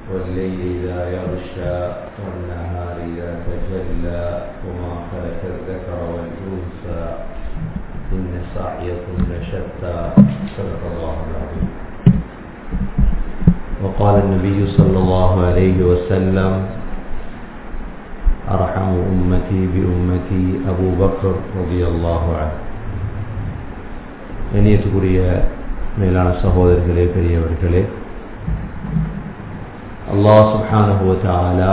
والليل إذا يغشى والنهار إذا تجلى وما خلق الذكر والأنثى إن سعيكم لشتى صدق الله العظيم وقال النبي صلى الله عليه وسلم أرحم أمتي بأمتي أبو بكر رضي الله عنه இனியத்துக்குரிய மேலான சகோதரர்களே பெரியவர்களே அல்லாஹ் சுஹானுவத்தாலா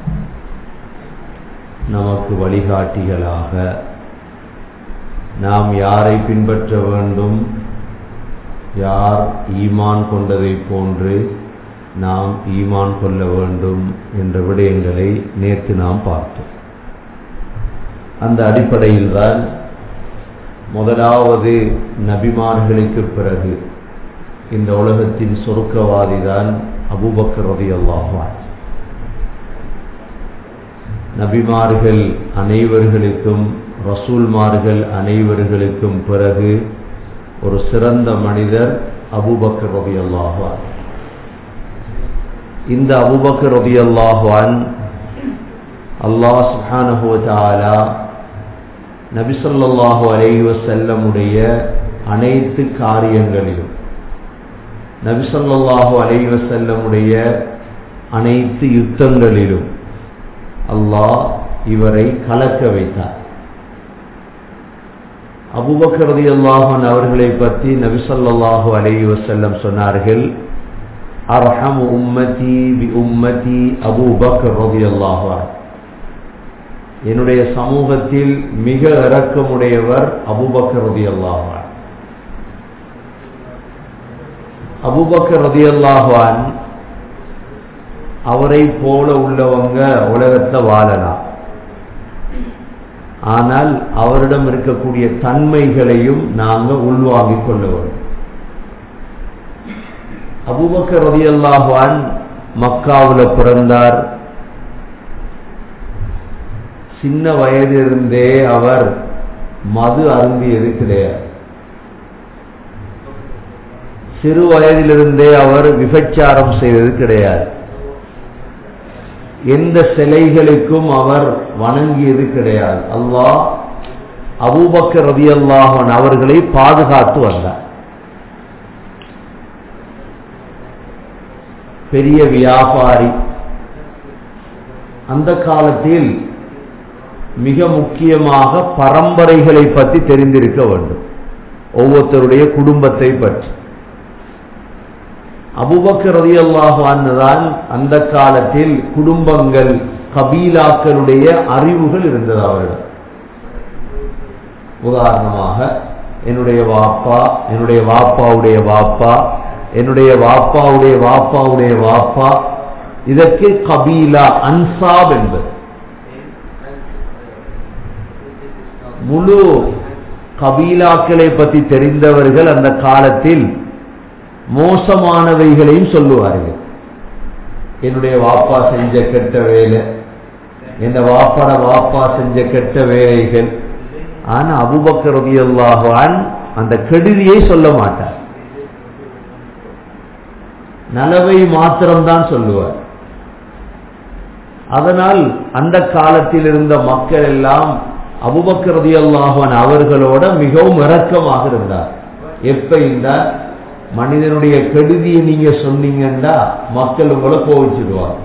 நமக்கு வழிகாட்டிகளாக நாம் யாரை பின்பற்ற வேண்டும் யார் ஈமான் கொண்டதை போன்று நாம் ஈமான் கொள்ள வேண்டும் என்ற விடயங்களை நேற்று நாம் பார்த்தோம் அந்த அடிப்படையில் தான் முதலாவது நபிமார்களுக்கு பிறகு இந்த உலகத்தின் சொருக்கவாதி தான் அபூபக்கர் ரதி அல்லாஹான் நபிமார்கள் அனைவர்களுக்கும் ரசூல்மார்கள் அனைவர்களுக்கும் பிறகு ஒரு சிறந்த மனிதர் அபூபக்கர் ரதி அல்லாஹான் இந்த அபுபக்கர் ரதி அல்லாஹான் அல்லாஹ் சுஹானஹுவதாலா நபிசல்லாஹு அலைஹி வசல்லமுடைய அனைத்து காரியங்களிலும் நபிசல்லாஹு அலைஹி வசல்லமுடைய அனைத்து யுத்தங்களிலும் அல்லாஹ் இவரை கலக்க வைத்தார் அபுபக்கரதி அல்லாஹன் அவர்களை பற்றி நபிசல்லாஹு அலைஹி வசல்லம் சொன்னார்கள் அர்ஹம் உம்மதி பி உம்மதி அபு பக்கர் ரதி அல்லாஹான் என்னுடைய சமூகத்தில் மிக இறக்கமுடையவர் அபுபக்கர் ரதி அல்லாஹான் அபுபக்கர் ரதி அல்லாஹான் அவரை போல உள்ளவங்க உலகத்தை வாழலாம் ஆனால் அவரிடம் இருக்கக்கூடிய தன்மைகளையும் நாங்கள் உள்வாங்கிக் கொள்ள வேண்டும் அபுபக்கர் ரதி அல்லாஹான் மக்காவில் பிறந்தார் சின்ன வயதிலிருந்தே அவர் மது அருந்தியது கிடையாது சிறு வயதிலிருந்தே அவர் விபச்சாரம் செய்தது கிடையாது எந்த சிலைகளுக்கும் அவர் வணங்கியது கிடையாது அல்லாஹ் அபூபக்கர் ரதி அல்லாஹன் அவர்களை பாதுகாத்து வந்தார் பெரிய வியாபாரி அந்த காலத்தில் மிக முக்கியமாக பரம்பரைகளை பற்றி தெரிந்திருக்க வேண்டும் ஒவ்வொருத்தருடைய குடும்பத்தை பற்றி அபுபக்கரதி அல்லாஹான் அந்த காலத்தில் குடும்பங்கள் கபீலாக்களுடைய அறிவுகள் இருந்தது அவரிடம் உதாரணமாக என்னுடைய வாப்பா என்னுடைய வாப்பாவுடைய வாப்பா என்னுடைய வாப்பாவுடைய வாப்பாவுடைய வாப்பா இதற்கு கபீலா அன்சாப் என்பது முழு கபீலாக்களை பற்றி தெரிந்தவர்கள் அந்த காலத்தில் மோசமானவைகளையும் சொல்லுவார்கள் என்னுடைய வாப்பா செஞ்ச கெட்ட வேலை என் வாப்பாட வாப்பா செஞ்ச கெட்ட வேலைகள் ஆனா அபுபக்கர் ரதியல்லாஹான் அந்த கெடுதியை சொல்ல மாட்டார் நலவை மாத்திரம்தான் சொல்லுவார் அதனால் அந்த காலத்தில் இருந்த மக்கள் எல்லாம் அபுபக்கரதி அல்லாஹன் அவர்களோட மிகவும் இறக்கமாக இருந்தார் எப்ப இந்த மனிதனுடைய கெடுதியை நீங்க சொன்னீங்கன்னா மக்கள் உங்களை கோவிச்சிடுவார்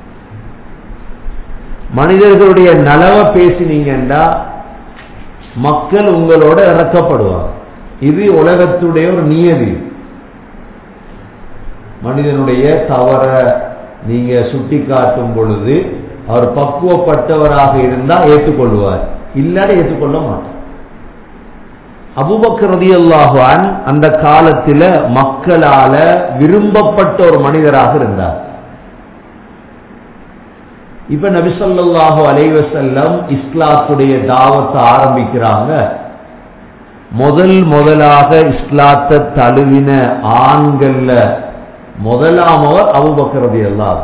மனிதர்களுடைய நலவை பேசினீங்கன்னா மக்கள் உங்களோட இறக்கப்படுவார் இது உலகத்துடைய ஒரு நியதி மனிதனுடைய தவற நீங்க சுட்டி காட்டும் பொழுது அவர் பக்குவப்பட்டவராக இருந்தா ஏற்றுக்கொள்வார் இல்லாத ஏற்றுக்கொள்ள மாட்டார் அபுபக்கர் ரதியல்லாஹான் அந்த காலத்துல மக்களால விரும்பப்பட்ட ஒரு மனிதராக இருந்தார் இப்ப நபிசல்லாஹு அலைவசல்லம் இஸ்லாத்துடைய தாவத்தை ஆரம்பிக்கிறாங்க முதல் முதலாக இஸ்லாத்தை தழுவின ஆண்கள்ல முதலாமவர் அபுபக்கரதி அல்லாஹ்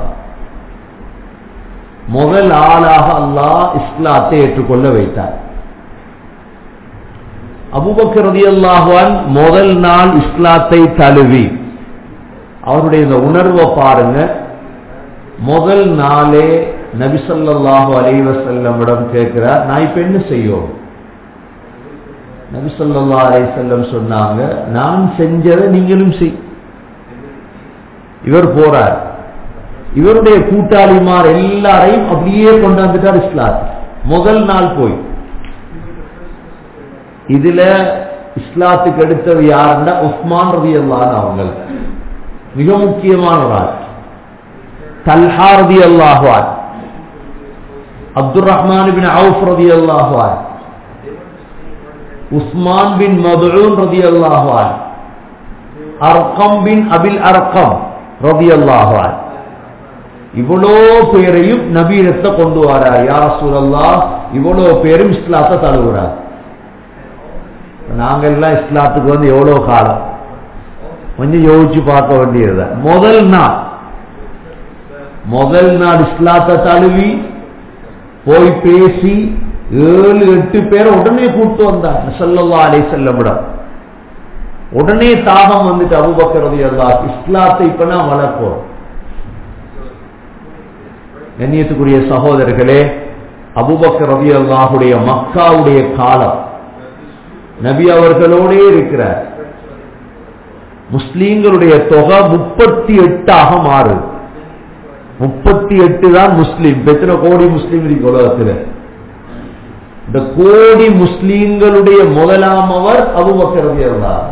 முதல் ஆளாக அல்லாஹ் இஸ்லாத்தை ஏற்றுக்கொள்ள வைத்தார் அபுபக்கர் ரதியல்லாஹுவான் முதல் நாள் இஸ்லாத்தை தழுவி அவருடைய இந்த உணர்வை பாருங்க முதல் நாளே நபிசல்லாஹு அலைவசல்லமிடம் கேட்கிறார் நான் இப்ப என்ன செய்யும் நபிசல்லா அலைவசல்லம் சொன்னாங்க நான் செஞ்சதை நீங்களும் செய் இவர் போறார் இவருடைய கூட்டாளிமார் எல்லாரையும் அப்படியே கொண்டாந்துட்டார் இஸ்லாம் முதல் நாள் போய் இதுல இஸ்லாத்துக்கு அடுத்தது யாருன்னா உஸ்மான் ரவி அல்லான் அவங்க மிக முக்கியமான ஒரு ஆள் தல்ஹா ரதி அல்லாஹுவான் அப்துல் ரஹ்மான் பின் அவுஃப் ரதி அல்லாஹுவான் உஸ்மான் பின் மதுன் ரதி அல்லாஹுவான் அர்க்கம் பின் அபில் அர்க்கம் ரதி அல்லாஹுவான் இவ்வளோ பேரையும் நபீனத்தை கொண்டு வரார் யார் சூழல்லா இவ்வளோ பேரும் இஸ்லாத்தை தழுவுறார் நாங்க எல்லாம் இஸ்லாத்துக்கு வந்து எவ்வளவு காலம் கொஞ்சம் யோசிச்சு பார்க்க வேண்டியது முதல் நாள் முதல் நாள் இஸ்லாத்தை தழுவி போய் பேசி ஏழு எட்டு பேரை உடனே கூட்டு வந்தார் சொல்லல்லா அலை செல்லமிடம் உடனே தாகம் வந்துட்டு அபுபக்கிறது எல்லாம் இஸ்லாத்தை இப்ப நான் வளர்ப்போம் கண்ணியத்துக்குரிய சகோதரர்களே அபுபக்கர் ரவி அல்லாஹுடைய மக்காவுடைய காலம் நபி அவர்களோடே இருக்கிறார் முஸ்லீம்களுடைய தொகை முப்பத்தி எட்டாக மாறுது முப்பத்தி எட்டு தான் முஸ்லீம் எத்தனை கோடி முஸ்லீம் இருக்கு உலகத்தில் இந்த கோடி முஸ்லீம்களுடைய முதலாமவர் அபுபக்கரதி இருந்தார்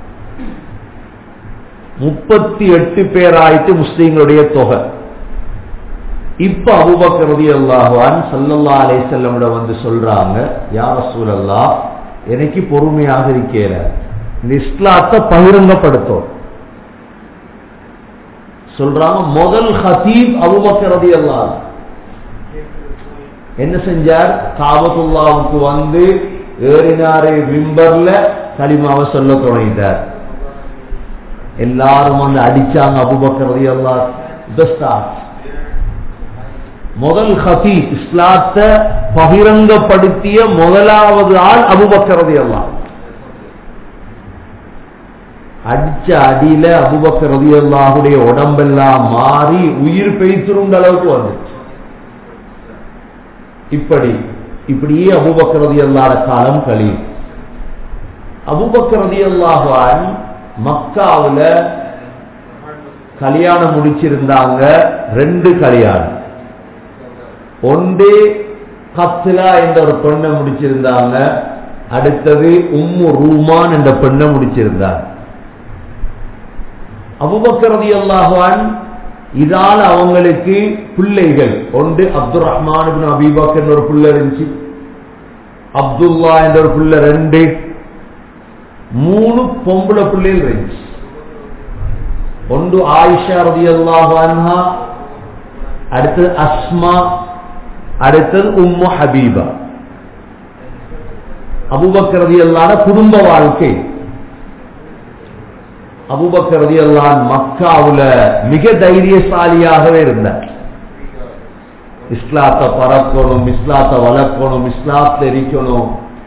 முப்பத்தி எட்டு பேராயிட்டு முஸ்லீம்களுடைய தொகை இப்ப அபுபக்கரதி அல்லாஹான் சல்லல்லா அலை செல்லமிட வந்து சொல்றாங்க யார சூழல்லா எனக்கு பொறுமையாக இருக்கிற இந்த இஸ்லாத்தை பகிரங்கப்படுத்தும் சொல்றாங்க முதல் ஹசீப் அபுபக்கரதி அல்லாஹ் என்ன செஞ்சார் காபத்துல்லாவுக்கு வந்து ஏறினாரு விம்பர்ல களிமாவை சொல்ல தொடங்கிட்டார் எல்லாரும் வந்து அடிச்சாங்க அபுபக்கரதி அல்லாஹ் முதல் ஹசீப் இஸ்லாத்தை பகிரங்கப்படுத்திய முதலாவது ஆள் அபுபக்கரதி எல்லாம் அடிச்ச அடியில அபுபக்கரதி அல்லாஹுடைய உடம்பெல்லாம் மாறி உயிர் பெய்த்திருந்த அளவுக்கு வந்துச்சு இப்படி இப்படியே அபுபக்கரதி அல்லாத காலம் கழியும் அபுபக்கரதி அல்லாஹான் மக்காவுல கல்யாணம் முடிச்சிருந்தாங்க ரெண்டு கல்யாணம் ஒன்று கத்லா என்ற ஒரு பெண்ணை முடிச்சிருந்தாங்க அடுத்தது உம்மு ரூமான் என்ற பெண்ணை முடிச்சிருந்தாங்க அபுபக்கரதி அல்லாஹான் இதால் அவங்களுக்கு பிள்ளைகள் ஒன்று அப்துல் ரஹ்மான் அபிபக்கர் ஒரு பிள்ளை இருந்துச்சு அப்துல்லா என்ற ஒரு பிள்ளை ரெண்டு மூணு பொம்பளை பிள்ளைகள் இருந்துச்சு ஒன்று ஆயிஷா ரதி அல்லாஹான்ஹா அடுத்தது அஸ்மா அடுத்தது உம்மு ஹபீபா அபுபக்கரதி அல்லாத குடும்ப வாழ்க்கை அபுபக்கரதி அல்லான் மக்காவுல மிக தைரியசாலியாகவே இருந்தார் இஸ்லாத்தை பறக்கணும் இஸ்லாத்தை வளர்க்கணும் இஸ்லாத்தை எரிக்கணும்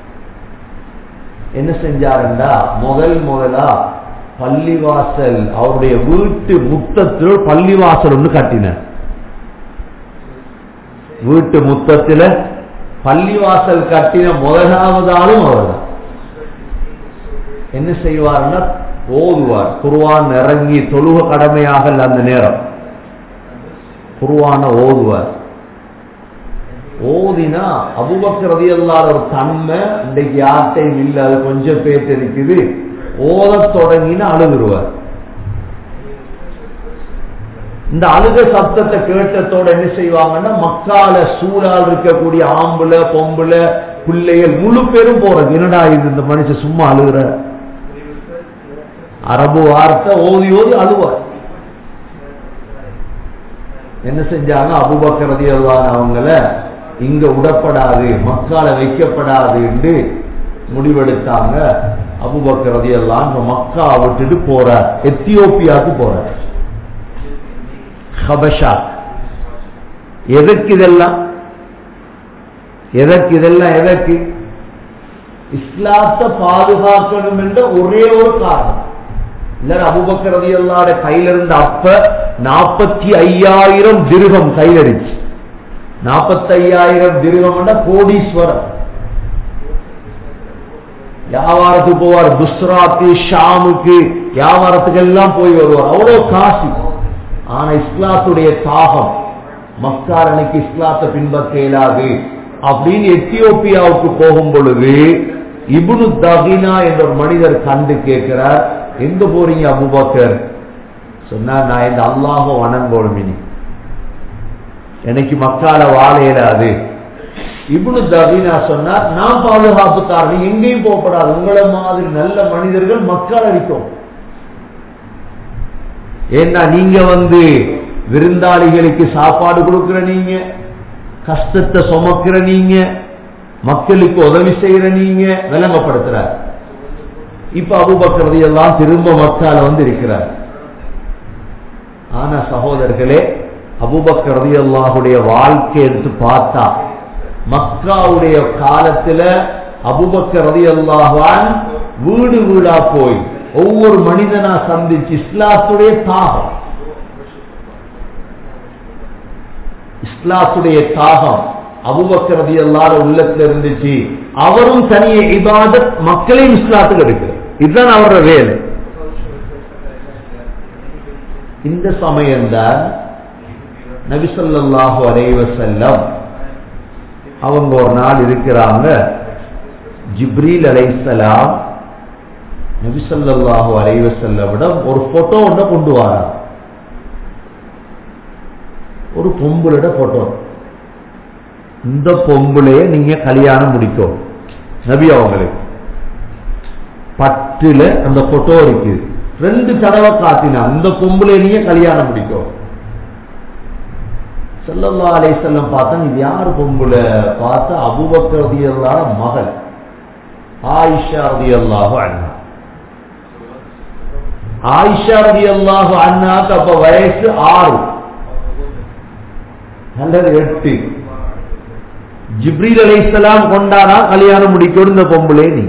என்ன செஞ்சாருண்டா முதல் முதலா பள்ளிவாசல் அவருடைய வீட்டு முத்தத்தில் பள்ளிவாசல் ஒன்று கட்டினார் வீட்டு முத்தத்தில பள்ளிவாசல் கட்டின முதலாவது ஆளும் அவர்தான் என்ன செய்வார்னா ஓதுவார் குருவான் இறங்கி தொழுக கடமையாக அந்த நேரம் குருவான ஓதுவார் ஓதினா அபுபக்ரதி அல்லாத ஒரு தன்மை இன்றைக்கு யார்ட்டையும் இல்லை அது கொஞ்சம் பேர் இருக்குது ஓத தொடங்கினா அழுதுருவார் இந்த அழுக சப்தத்தை கேட்டத்தோட என்ன செய்வாங்கன்னா மக்கால சூழால் இருக்கக்கூடிய ஆம்புல பொம்புல பிள்ளைகள் முழு பேரும் போறது என்னடா இது இந்த மனுஷன் சும்மா அழுகுற அரபு வார்த்தை ஓதி ஓதி அழுவார் என்ன செஞ்சாங்க அபுபக்கரதி அவங்கள இங்க விடப்படாது மக்கால வைக்கப்படாது என்று முடிவெடுத்தாங்க அபுபக்கரதி எல்லாம் மக்கா விட்டுட்டு போற எத்தியோப்பியாவுக்கு போற ஹபஷா எதற்கு இதெல்லாம் எதற்கு இதெல்லாம் எதற்கு இஸ்லாத்தை பாதுகாக்கணும் என்ற ஒரே ஒரு காரணம் இல்ல அபுபக்கர் ரதி அல்லாட கையில இருந்த அப்ப நாற்பத்தி ஐயாயிரம் திருகம் கையில் அடிச்சு நாற்பத்தி ஐயாயிரம் திருகம் கோடீஸ்வரம் வியாபாரத்துக்கு போவார் புஸ்ராக்கு ஷாமுக்கு வியாபாரத்துக்கு எல்லாம் போய் வருவார் அவ்வளவு காசு ஆனா இஸ்லாத்துடைய தாகம் மக்காரனுக்கு இஸ்லாத்தை பின்பற்ற இயலாது அப்படின்னு எத்தியோப்பியாவுக்கு போகும் பொழுது இபுனு தகினா என்ற ஒரு மனிதர் கண்டு கேட்கிறார் எங்க போறீங்க அபுபக்கர் சொன்னார் நான் இந்த அல்லாஹோ வணங்கோடும் இனி எனக்கு மக்கால வாழ இயலாது இப்னு தபீனா சொன்னார் நான் பாதுகாப்புக்காரன் எங்கேயும் போகப்படாது உங்களை மாதிரி நல்ல மனிதர்கள் மக்கள் அடிக்கும் ஏன்னா நீங்க வந்து விருந்தாளிகளுக்கு சாப்பாடு கொடுக்கிற நீங்க கஷ்டத்தை சுமக்கிற நீங்க மக்களுக்கு உதவி செய்யற நீங்க விளங்கப்படுத்துற இப்ப அபுபக்கரதி எல்லாம் திரும்ப மக்கால வந்து இருக்கிறார் ஆனா சகோதரர்களே அபுபக்கரதி அல்லாஹுடைய வாழ்க்கை எடுத்து பார்த்தா மக்காவுடைய காலத்துல அபுபக்கர் ரதி அல்லாஹான் வீடு வீடா போய் ஒவ்வொரு மனிதனா சந்திச்சு இஸ்லாத்துடைய தாகம் இஸ்லாத்துடைய தாகம் அபுபக்கர் ரதி அல்லாத உள்ளத்துல இருந்துச்சு அவரும் தனிய இபாதத் மக்களையும் இஸ்லாத்துக்கு எடுக்கிறார் இதுதான் அவரோட வேலை இந்த சமயம்தான் நபிசல்லாஹு அலைவசல்லம் அவங்க ஒரு நாள் இருக்கிறாங்க ஜிப்ரீல் அலைசலாம் நபிசல்லாஹு அலைவசல்லவிடம் ஒரு போட்டோ ஒன்றை கொண்டு வராங்க ஒரு பொம்புளிட போட்டோ இந்த பொம்புளைய நீங்க கல்யாணம் முடிக்கும் நபி அவங்களுக்கு பட்டுல அந்த போட்டோ இருக்குது ரெண்டு தடவை காட்டினா இந்த பொம்புளைய நீங்க கல்யாணம் முடிக்கும் செல்லல்லா அலை செல்லம் பார்த்தா இது யாரு பொம்புல பார்த்தா அபுபக்கரதியல்லாத மகள் ஆயிஷா ரதி அல்லாஹு அண்ணா ஆயிஷா ரதி அல்லாஹு அண்ணாக்கு அப்ப வயசு ஆறு அல்லது எட்டு ஜிப்ரீல் அலைசலாம் கொண்டாடா கல்யாணம் முடிக்கணும் இந்த பொம்பளே நீ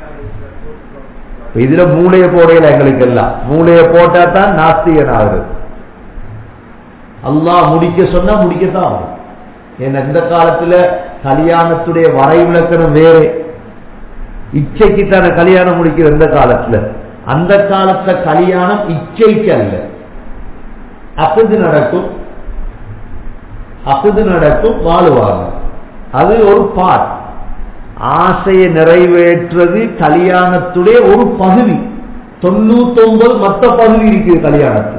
இதுல மூளைய போடையில எங்களுக்கு எல்லாம் மூளைய போட்டா தான் நாஸ்திகன் ஆகுது அல்லாஹ் முடிக்க சொன்னா முடிக்கத்தான் ஆகும் ஏன்னா இந்த காலத்துல கல்யாணத்துடைய வரைவிலக்கணம் வேறு இச்சைக்கு தானே கல்யாணம் முடிக்கிற இந்த காலத்துல அந்த காலத்துல கல்யாணம் இச்சைக்கு அல்ல அக்குது நடக்கும் அக்குது நடக்கும் வாழுவாங்க அது ஒரு பாட் ஆசையை நிறைவேற்றுறது கல்யாணத்துடைய ஒரு பகுதி தொண்ணூத்தி ஒன்பது மற்ற பகுதி இருக்குது கல்யாணத்துக்கு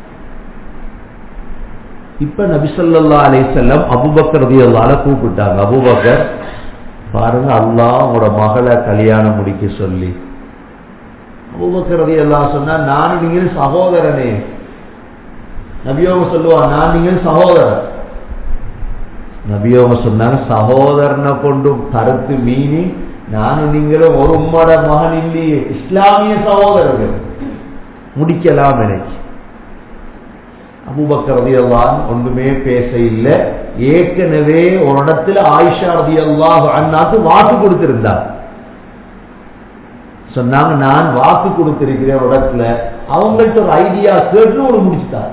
இப்ப நபிசல்லா அலை செல்லம் அபுபக்கர் ரதியல்லால கூப்பிட்டாங்க அபுபக்கர் பாருங்க அல்லா உங்களோட மகளை கல்யாணம் முடிக்க சொல்லி அபுபக்கர் ரதியல்லா சொன்னா நான் நீங்கள் சகோதரனே நபியோக சொல்லுவா நான் நீங்கள் சகோதரன் நபியோக சொன்னாங்க சகோதரனை கொண்டும் கருத்து மீனி நானும் நீங்களும் ஒரு உம்மட மகன் இல்லையே இஸ்லாமிய சகோதரர்கள் முடிக்கலாம் எனக்கு அபுபக்கர் ரதியல்லான் ஒன்றுமே பேச இல்லை ஏற்கனவே ஒரு இடத்துல ஆயிஷா ரதியல்லாஹ் அண்ணாக்கு வாக்கு கொடுத்திருந்தார் சொன்னாங்க நான் வாக்கு கொடுத்திருக்கிறேன் ஒரு இடத்துல அவங்கள்ட்ட ஒரு ஐடியா கேட்டு ஒரு முடிச்சுட்டார்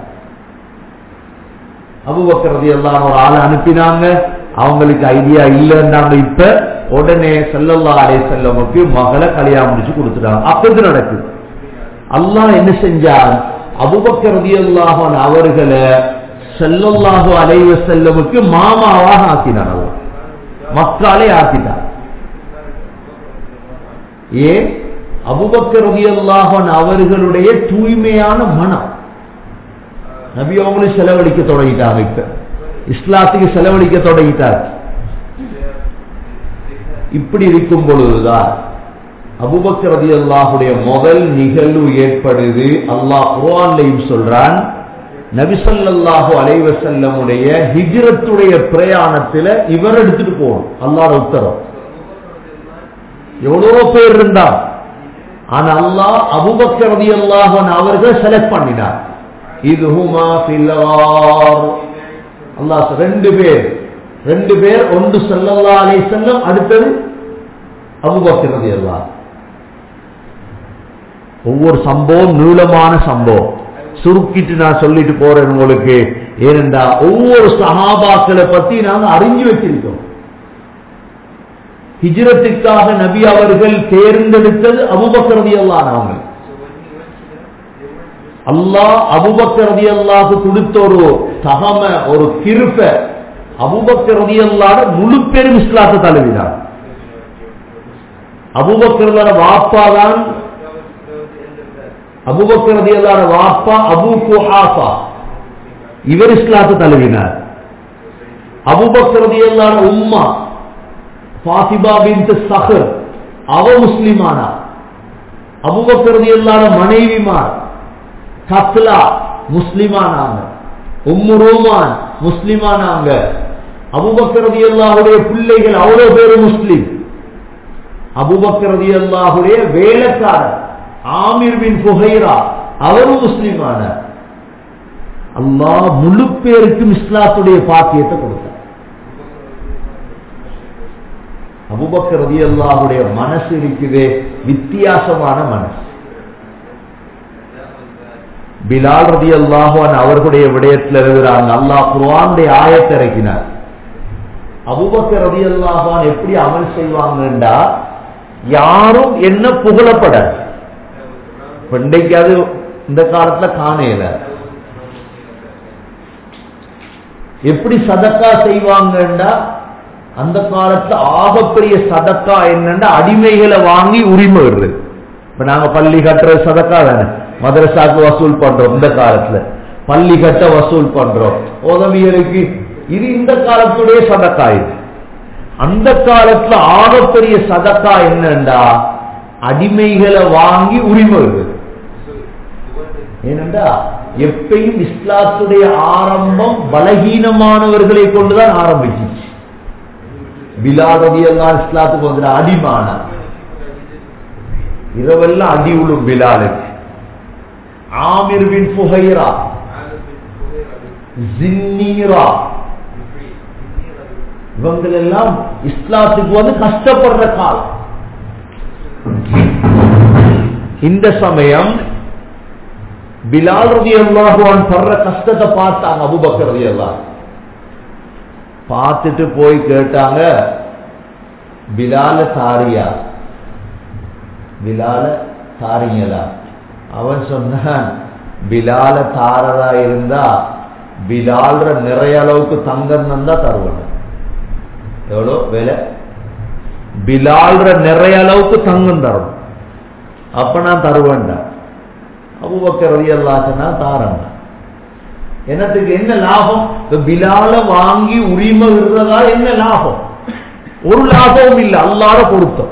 அபுபக்கர் ரதியல்லான் ஒரு ஆளை அனுப்பினாங்க அவங்களுக்கு ஐடியா இல்லைன்னாங்க இப்ப உடனே செல்லல்லா அலே செல்லமுக்கு மகளை கல்யாணம் முடிச்சு கொடுத்துட்டாங்க அப்ப இது நடக்குது அல்லாஹ் என்ன செஞ்சான் அபுபக்கர் ரதியல்லாஹன் அவர்களை செல்லல்லாஹு அலைவ செல்லமுக்கு மாமாவாக ஆக்கினான் அவர் மக்காலே ஆக்கினார் ஏன் அபுபக்கர் ரதியல்லாஹன் அவர்களுடைய தூய்மையான மனம் நபி அவங்களும் செலவழிக்க தொடங்கிட்டாங்க இப்ப இஸ்லாத்துக்கு செலவழிக்க தொடங்கிட்டார் இப்படி இருக்கும் பொழுதுதான் அபுபக்கர் ரதி அல்லாஹுடைய முதல் நிகழ்வு ஏற்படுது அல்லாஹ் குர்ஆன்லையும் சொல்றான் நபிசல்லாஹு அலைவசல்லமுடைய ஹிஜ்ரத்துடைய பிரயாணத்துல இவர் எடுத்துட்டு போகணும் அல்லாட உத்தரவு எவ்வளவோ பேர் இருந்தா ஆனா அல்லாஹ் அபுபக்கர் ரதி அல்லாஹன் அவர்கள் செலக்ட் பண்ணினார் இதுஹுமா ஃபில்லார் அல்லாஹ் ரெண்டு பேர் ரெண்டு பேர் ஒன்று செல்லல்லா அலை செல்லம் அடுத்தது அபுபக்கர் ரதி அல்லாஹ் ஒவ்வொரு சம்பவம் நீளமான சம்பவம் சுருக்கிட்டு நான் சொல்லிட்டு போறேன் உங்களுக்கு ஏனென்றா ஒவ்வொரு சஹாபாக்களை பத்தி நாங்க அறிஞ்சு வச்சிருக்கோம் ஹிஜ்ரத்துக்காக நபி அவர்கள் தேர்ந்தெடுத்தது அபுபக்கரதி அல்லானவங்க அல்லாஹ் அபுபக்கரதி அல்லாஹு கொடுத்த ஒரு தகம ஒரு கிருப்ப அபுபக்கரதி அல்லாத முழு பேரும் இஸ்லாத்தை தழுவினார் அபுபக்கரதான வாப்பா தான் அபுபக்கரதி அல்லாத வாப்பா அபு குஹாஃபா இவர் இஸ்லாத்தை தழுவினார் அபுபக்கரதி அல்லாத உம்மா ஃபாத்திபா பின் சஹர் அவ முஸ்லிமானா அபுபக்கரதி அல்லாத மனைவிமார் கத்லா முஸ்லிமானாங்க உம்மு ரூமான் முஸ்லிமானாங்க அபுபக்கரதி அல்லாஹுடைய பிள்ளைகள் அவ்வளவு பேரு முஸ்லிம் அபுபக்கரதி அல்லாஹுடைய வேலைக்காரர் ஆமிர் பின் புகைரா அவரும் முஸ்லிமான அல்லாஹ் முழு பேருக்கும் இஸ்லாத்துடைய பாக்கியத்தை கொடுத்தார் அபுபக்கர் ரதி அல்லாஹுடைய மனசு இருக்குதே வித்தியாசமான மனசு பிலால் ரதி அல்லாஹான் அவர்களுடைய விடயத்தில் எழுதுறாங்க அல்லாஹ் குர்ஆனுடைய ஆயத்தை இறக்கினார் அபுபக்கர் ரதி அல்லாஹான் எப்படி அமல் செய்வாங்கண்டா யாரும் என்ன புகழப்பட இன்றைக்கு இந்த காலத்துல காணையில எப்படி சதக்கா செய்வாங்கண்டா அந்த காலத்துல ஆகப்பெரிய சதக்கா என்னன்னா அடிமைகளை வாங்கி உரிமை வருது இப்ப நாங்க பள்ளி கட்டுறது சதக்கா தானே மதரசாக்கு வசூல் பண்றோம் இந்த காலத்துல பள்ளி கட்ட வசூல் பண்றோம் உதவிகளுக்கு இது இந்த காலத்துடைய சதக்கா இது அந்த காலத்துல ஆகப்பெரிய சதக்கா என்னண்டா அடிமைகளை வாங்கி உரிமை வருது ஏனென்றா எப்பயும் இஸ்லாத்துடைய ஆரம்பம் பலகீனமானவர்களை கொண்டுதான் ஆரம்பிச்சிச்சு பிலாரதி எல்லாம் இஸ்லாத்துக்கு வந்துட அடிமான இரவெல்லாம் அடி உளும் பிலாலுக்கு ஆமிர் பின் புகைரா ஜின்னீரா இவங்கள் எல்லாம் இஸ்லாத்துக்கு வந்து கஷ்டப்படுற காலம் இந்த சமயம் பிலால் ரதி அல்லாஹுவான் படுற கஷ்டத்தை பார்த்தாங்க அபுபக்கர் ரதி அல்லாஹ் பார்த்துட்டு போய் கேட்டாங்க பிலால தாரியா பிலால தாரிங்களா அவன் சொன்னான் பிலால தாரதா இருந்தா பிலால்ற நிறைய அளவுக்கு தங்கம் தந்தா தருவன எவ்வளோ விலை பிலால்ற நிறைய அளவுக்கு தங்கம் தரணும் அப்ப நான் தருவேன்டா அபுபக்கர் ரதி அல்லாஹ்னா தாரண்டா என்னத்துக்கு என்ன லாபம் பிலால வாங்கி உரிமை விடுறதா என்ன லாபம் ஒரு லாபமும் இல்லை அல்லாத பொருத்தம்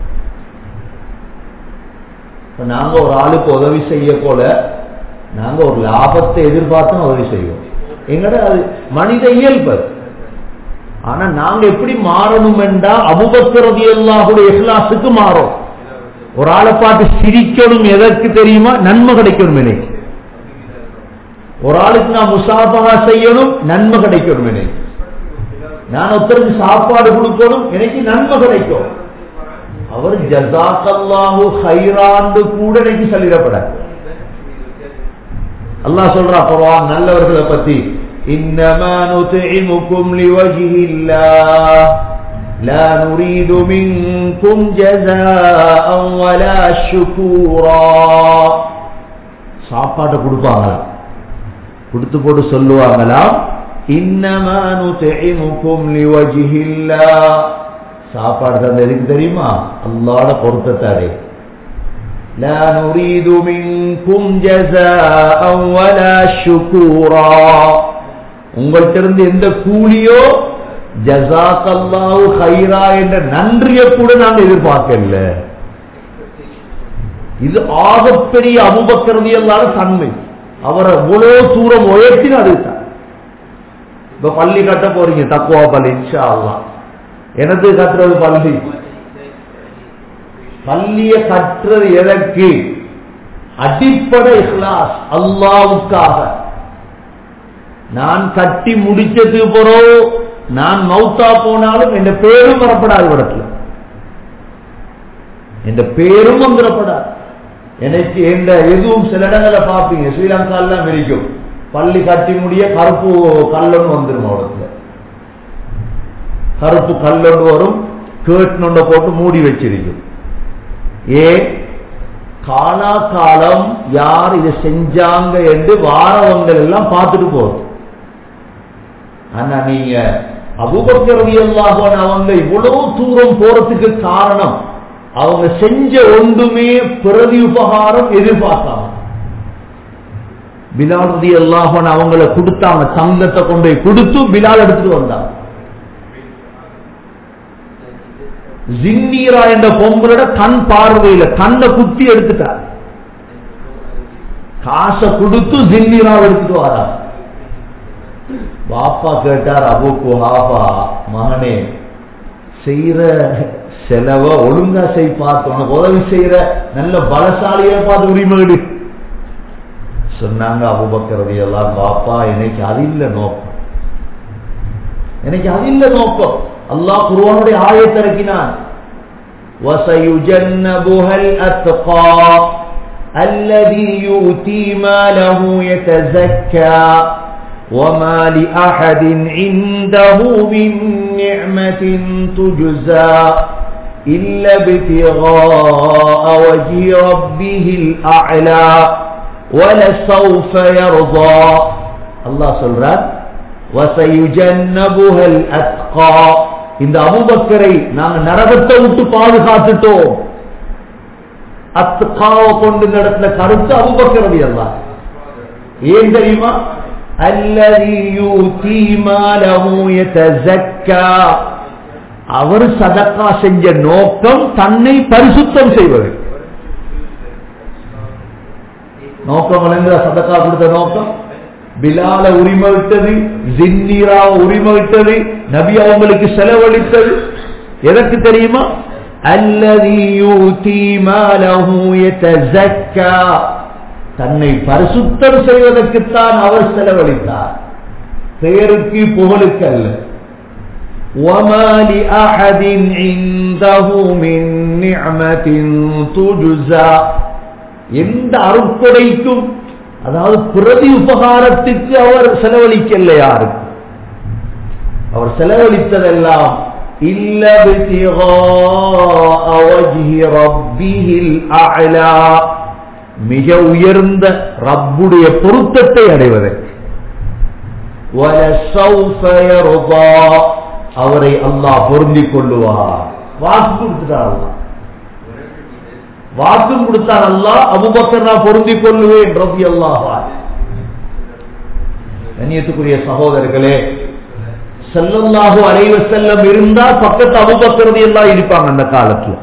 நாங்க ஒரு ஆளுக்கு உதவி செய்ய போல நாங்க ஒரு லாபத்தை எதிர்பார்த்து உதவி செய்வோம் எங்கட அது மனித இயல்பு ஆனா நாங்க எப்படி மாறணும் என்றா அபுபக்கரதி எல்லாருடைய இஸ்லாத்துக்கு மாறும் ஒரு ஆளை பார்த்து சிரிக்கணும் எதற்கு தெரியுமா நன்மை கிடைக்கணும் எனக்கு ஒரு ஆளுக்கு நான் முசாபகா செய்யணும் நன்மை கிடைக்கணும் எனக்கு நான் ஒருத்தருக்கு சாப்பாடு கொடுக்கணும் எனக்கு நன்மை கிடைக்கும் அவர் ஜசாக்கல்லாஹு ஹைராண்டு கூட எனக்கு சொல்லிடப்படாது அல்லாஹ் சொல்றா குர்ஆன் நல்லவர்களை பத்தி இன்னமா நுத்இமுக்கும் லிவஜ்ஹில்லாஹ் لا نريد منكم جزاء ولا شكورا சாப்பாட்டை கொடுப்பாங்களா கொடுத்து போட்டு சொல்லுவாங்களாம் இன்னமா நுத்இமுக்கும் லிவஜ்ஹில்லாஹ் சாப்பாடு தந்த எதுக்கு தெரியுமா அல்லாஹ்ட பொருத்தத்தை அடைய لا نريد منكم جزاء ولا شكورا உங்கள்கிட்ட இருந்து எந்த கூலியோ ஜசாக்கல்லாஹு ஹைரா என்ற நன்றிய கூட நாங்க எதிர்பார்க்கல இது ஆகப்பெரிய அபுபக்கரதி அல்லாத தன்மை அவரை எவ்வளவு தூரம் உயர்த்தின அதுதான் இப்ப பள்ளி கட்ட போறீங்க தக்குவா பள்ளி இன்ஷா அல்லாஹ் எனது கட்டுறது பள்ளி பள்ளிய கட்டுறது எதற்கு அடிப்படை இஹ்லாஸ் அல்லாவுக்காக நான் கட்டி முடிச்சதுக்கு பிறகு நான் மௌத்தா போனாலும் என் பேரும் வரப்படாது இடத்துல என் பேரும் வந்துடப்படாது எனக்கு எந்த எதுவும் சில இடங்களை பார்ப்பீங்க ஸ்ரீலங்காலாம் இருக்கும் பள்ளி கட்டி முடிய கருப்பு கல்லொன்னு வந்துடும் அவ்வளோத்துல கருப்பு கல்லொண்டு வரும் கேட்னொண்ட போட்டு மூடி வச்சிருக்கும் ஏன் காலாகாலம் யார் இதை செஞ்சாங்க என்று வாரவங்கள் எல்லாம் பார்த்துட்டு போகுது ஆனா நீங்க அபுபக்கரவியல்லாக அவங்க இவ்வளவு தூரம் போறதுக்கு காரணம் அவங்க செஞ்ச ஒன்றுமே பிரதி உபகாரம் எதிர்பார்த்தாங்க பிலால் ரதி அல்லாஹன் அவங்கள கொடுத்தாங்க தங்கத்தை கொண்டு போய் கொடுத்து பிலால் எடுத்துட்டு வந்தாங்க ஜின்னீரா என்ற பொம்பளோட கண் பார்வையில கண்ணை குத்தி எடுத்துட்டார் காசை கொடுத்து ஜின்னீரா எடுத்துட்டு வரார் பாப்பா கேட்டார் அபு குஹாபா மகனே செய்யற செலவ ஒழுங்கா செய் பார்த்து உனக்கு உதவி செய்யற நல்ல பலசாலியை பார்த்து உரிமை எடு சொன்னாங்க அபுபக்கரதி எல்லாம் பாப்பா எனக்கு அது இல்ல நோக்கம் எனக்கு அது இல்ல நோக்கம் அல்லாஹ் குருவானுடைய ஆயத்திறக்கினான் وسيجنبها الأتقى الذي يؤتي ماله يتزكى وما لأحد عنده من نعمة تجزى إلا ابتغاء وجه ربه الأعلى ولسوف يرضى الله சொல்றார் وسيجنبها الأتقى இந்த அபுபக்கரை நாங்க நரகத்தை விட்டு பாதுகாத்துட்டோம் அத்துக்காவை கொண்டு நடத்தின கருத்து அபுபக்கரதி அல்ல ஏன் தெரியுமா அவர் சதக்கா செஞ்ச நோக்கம் தன்னை பரிசுத்தம் செய்வது நோக்கம் விளங்குற சதக்கா கொடுத்த நோக்கம் பிலால உரிமை விட்டது ஜின்னீரா உரிமை விட்டது நபி அவங்களுக்கு செலவழித்தது எதற்கு தெரியுமா தன்னை பரிசுத்தம் செய்வதற்குத்தான் அவர் செலவழித்தார் பெயருக்கு புகழுக்கு அல்ல وما لأحد عنده من نعمة تجزى எந்த அருட்கொடைக்கும் அதாவது பிரதி உபகாரத்துக்கு அவர் செலவழிக்கல யாருக்கு அவர் செலவழித்ததெல்லாம் இல்ல மிக உயர்ந்த ரப்புடைய பொருத்தத்தை அடைவதற்கு அவரை அல்லாஹ் பொருந்திக் கொள்ளுவார் வாக்கு கொடுத்துட்டார் அல்லாஹ் வாக்கும் கொடுத்தார் அல்லாஹ் அபுபக்கர் நான் பொருந்திக் கொள்ளுவேன் ரபி அல்லாஹா கண்ணியத்துக்குரிய சகோதரர்களே செல்லல்லாஹு அலைவ செல்லம் இருந்தா பக்கத்து அபுபக்கரது எல்லாம் இருப்பாங்க அந்த காலத்துல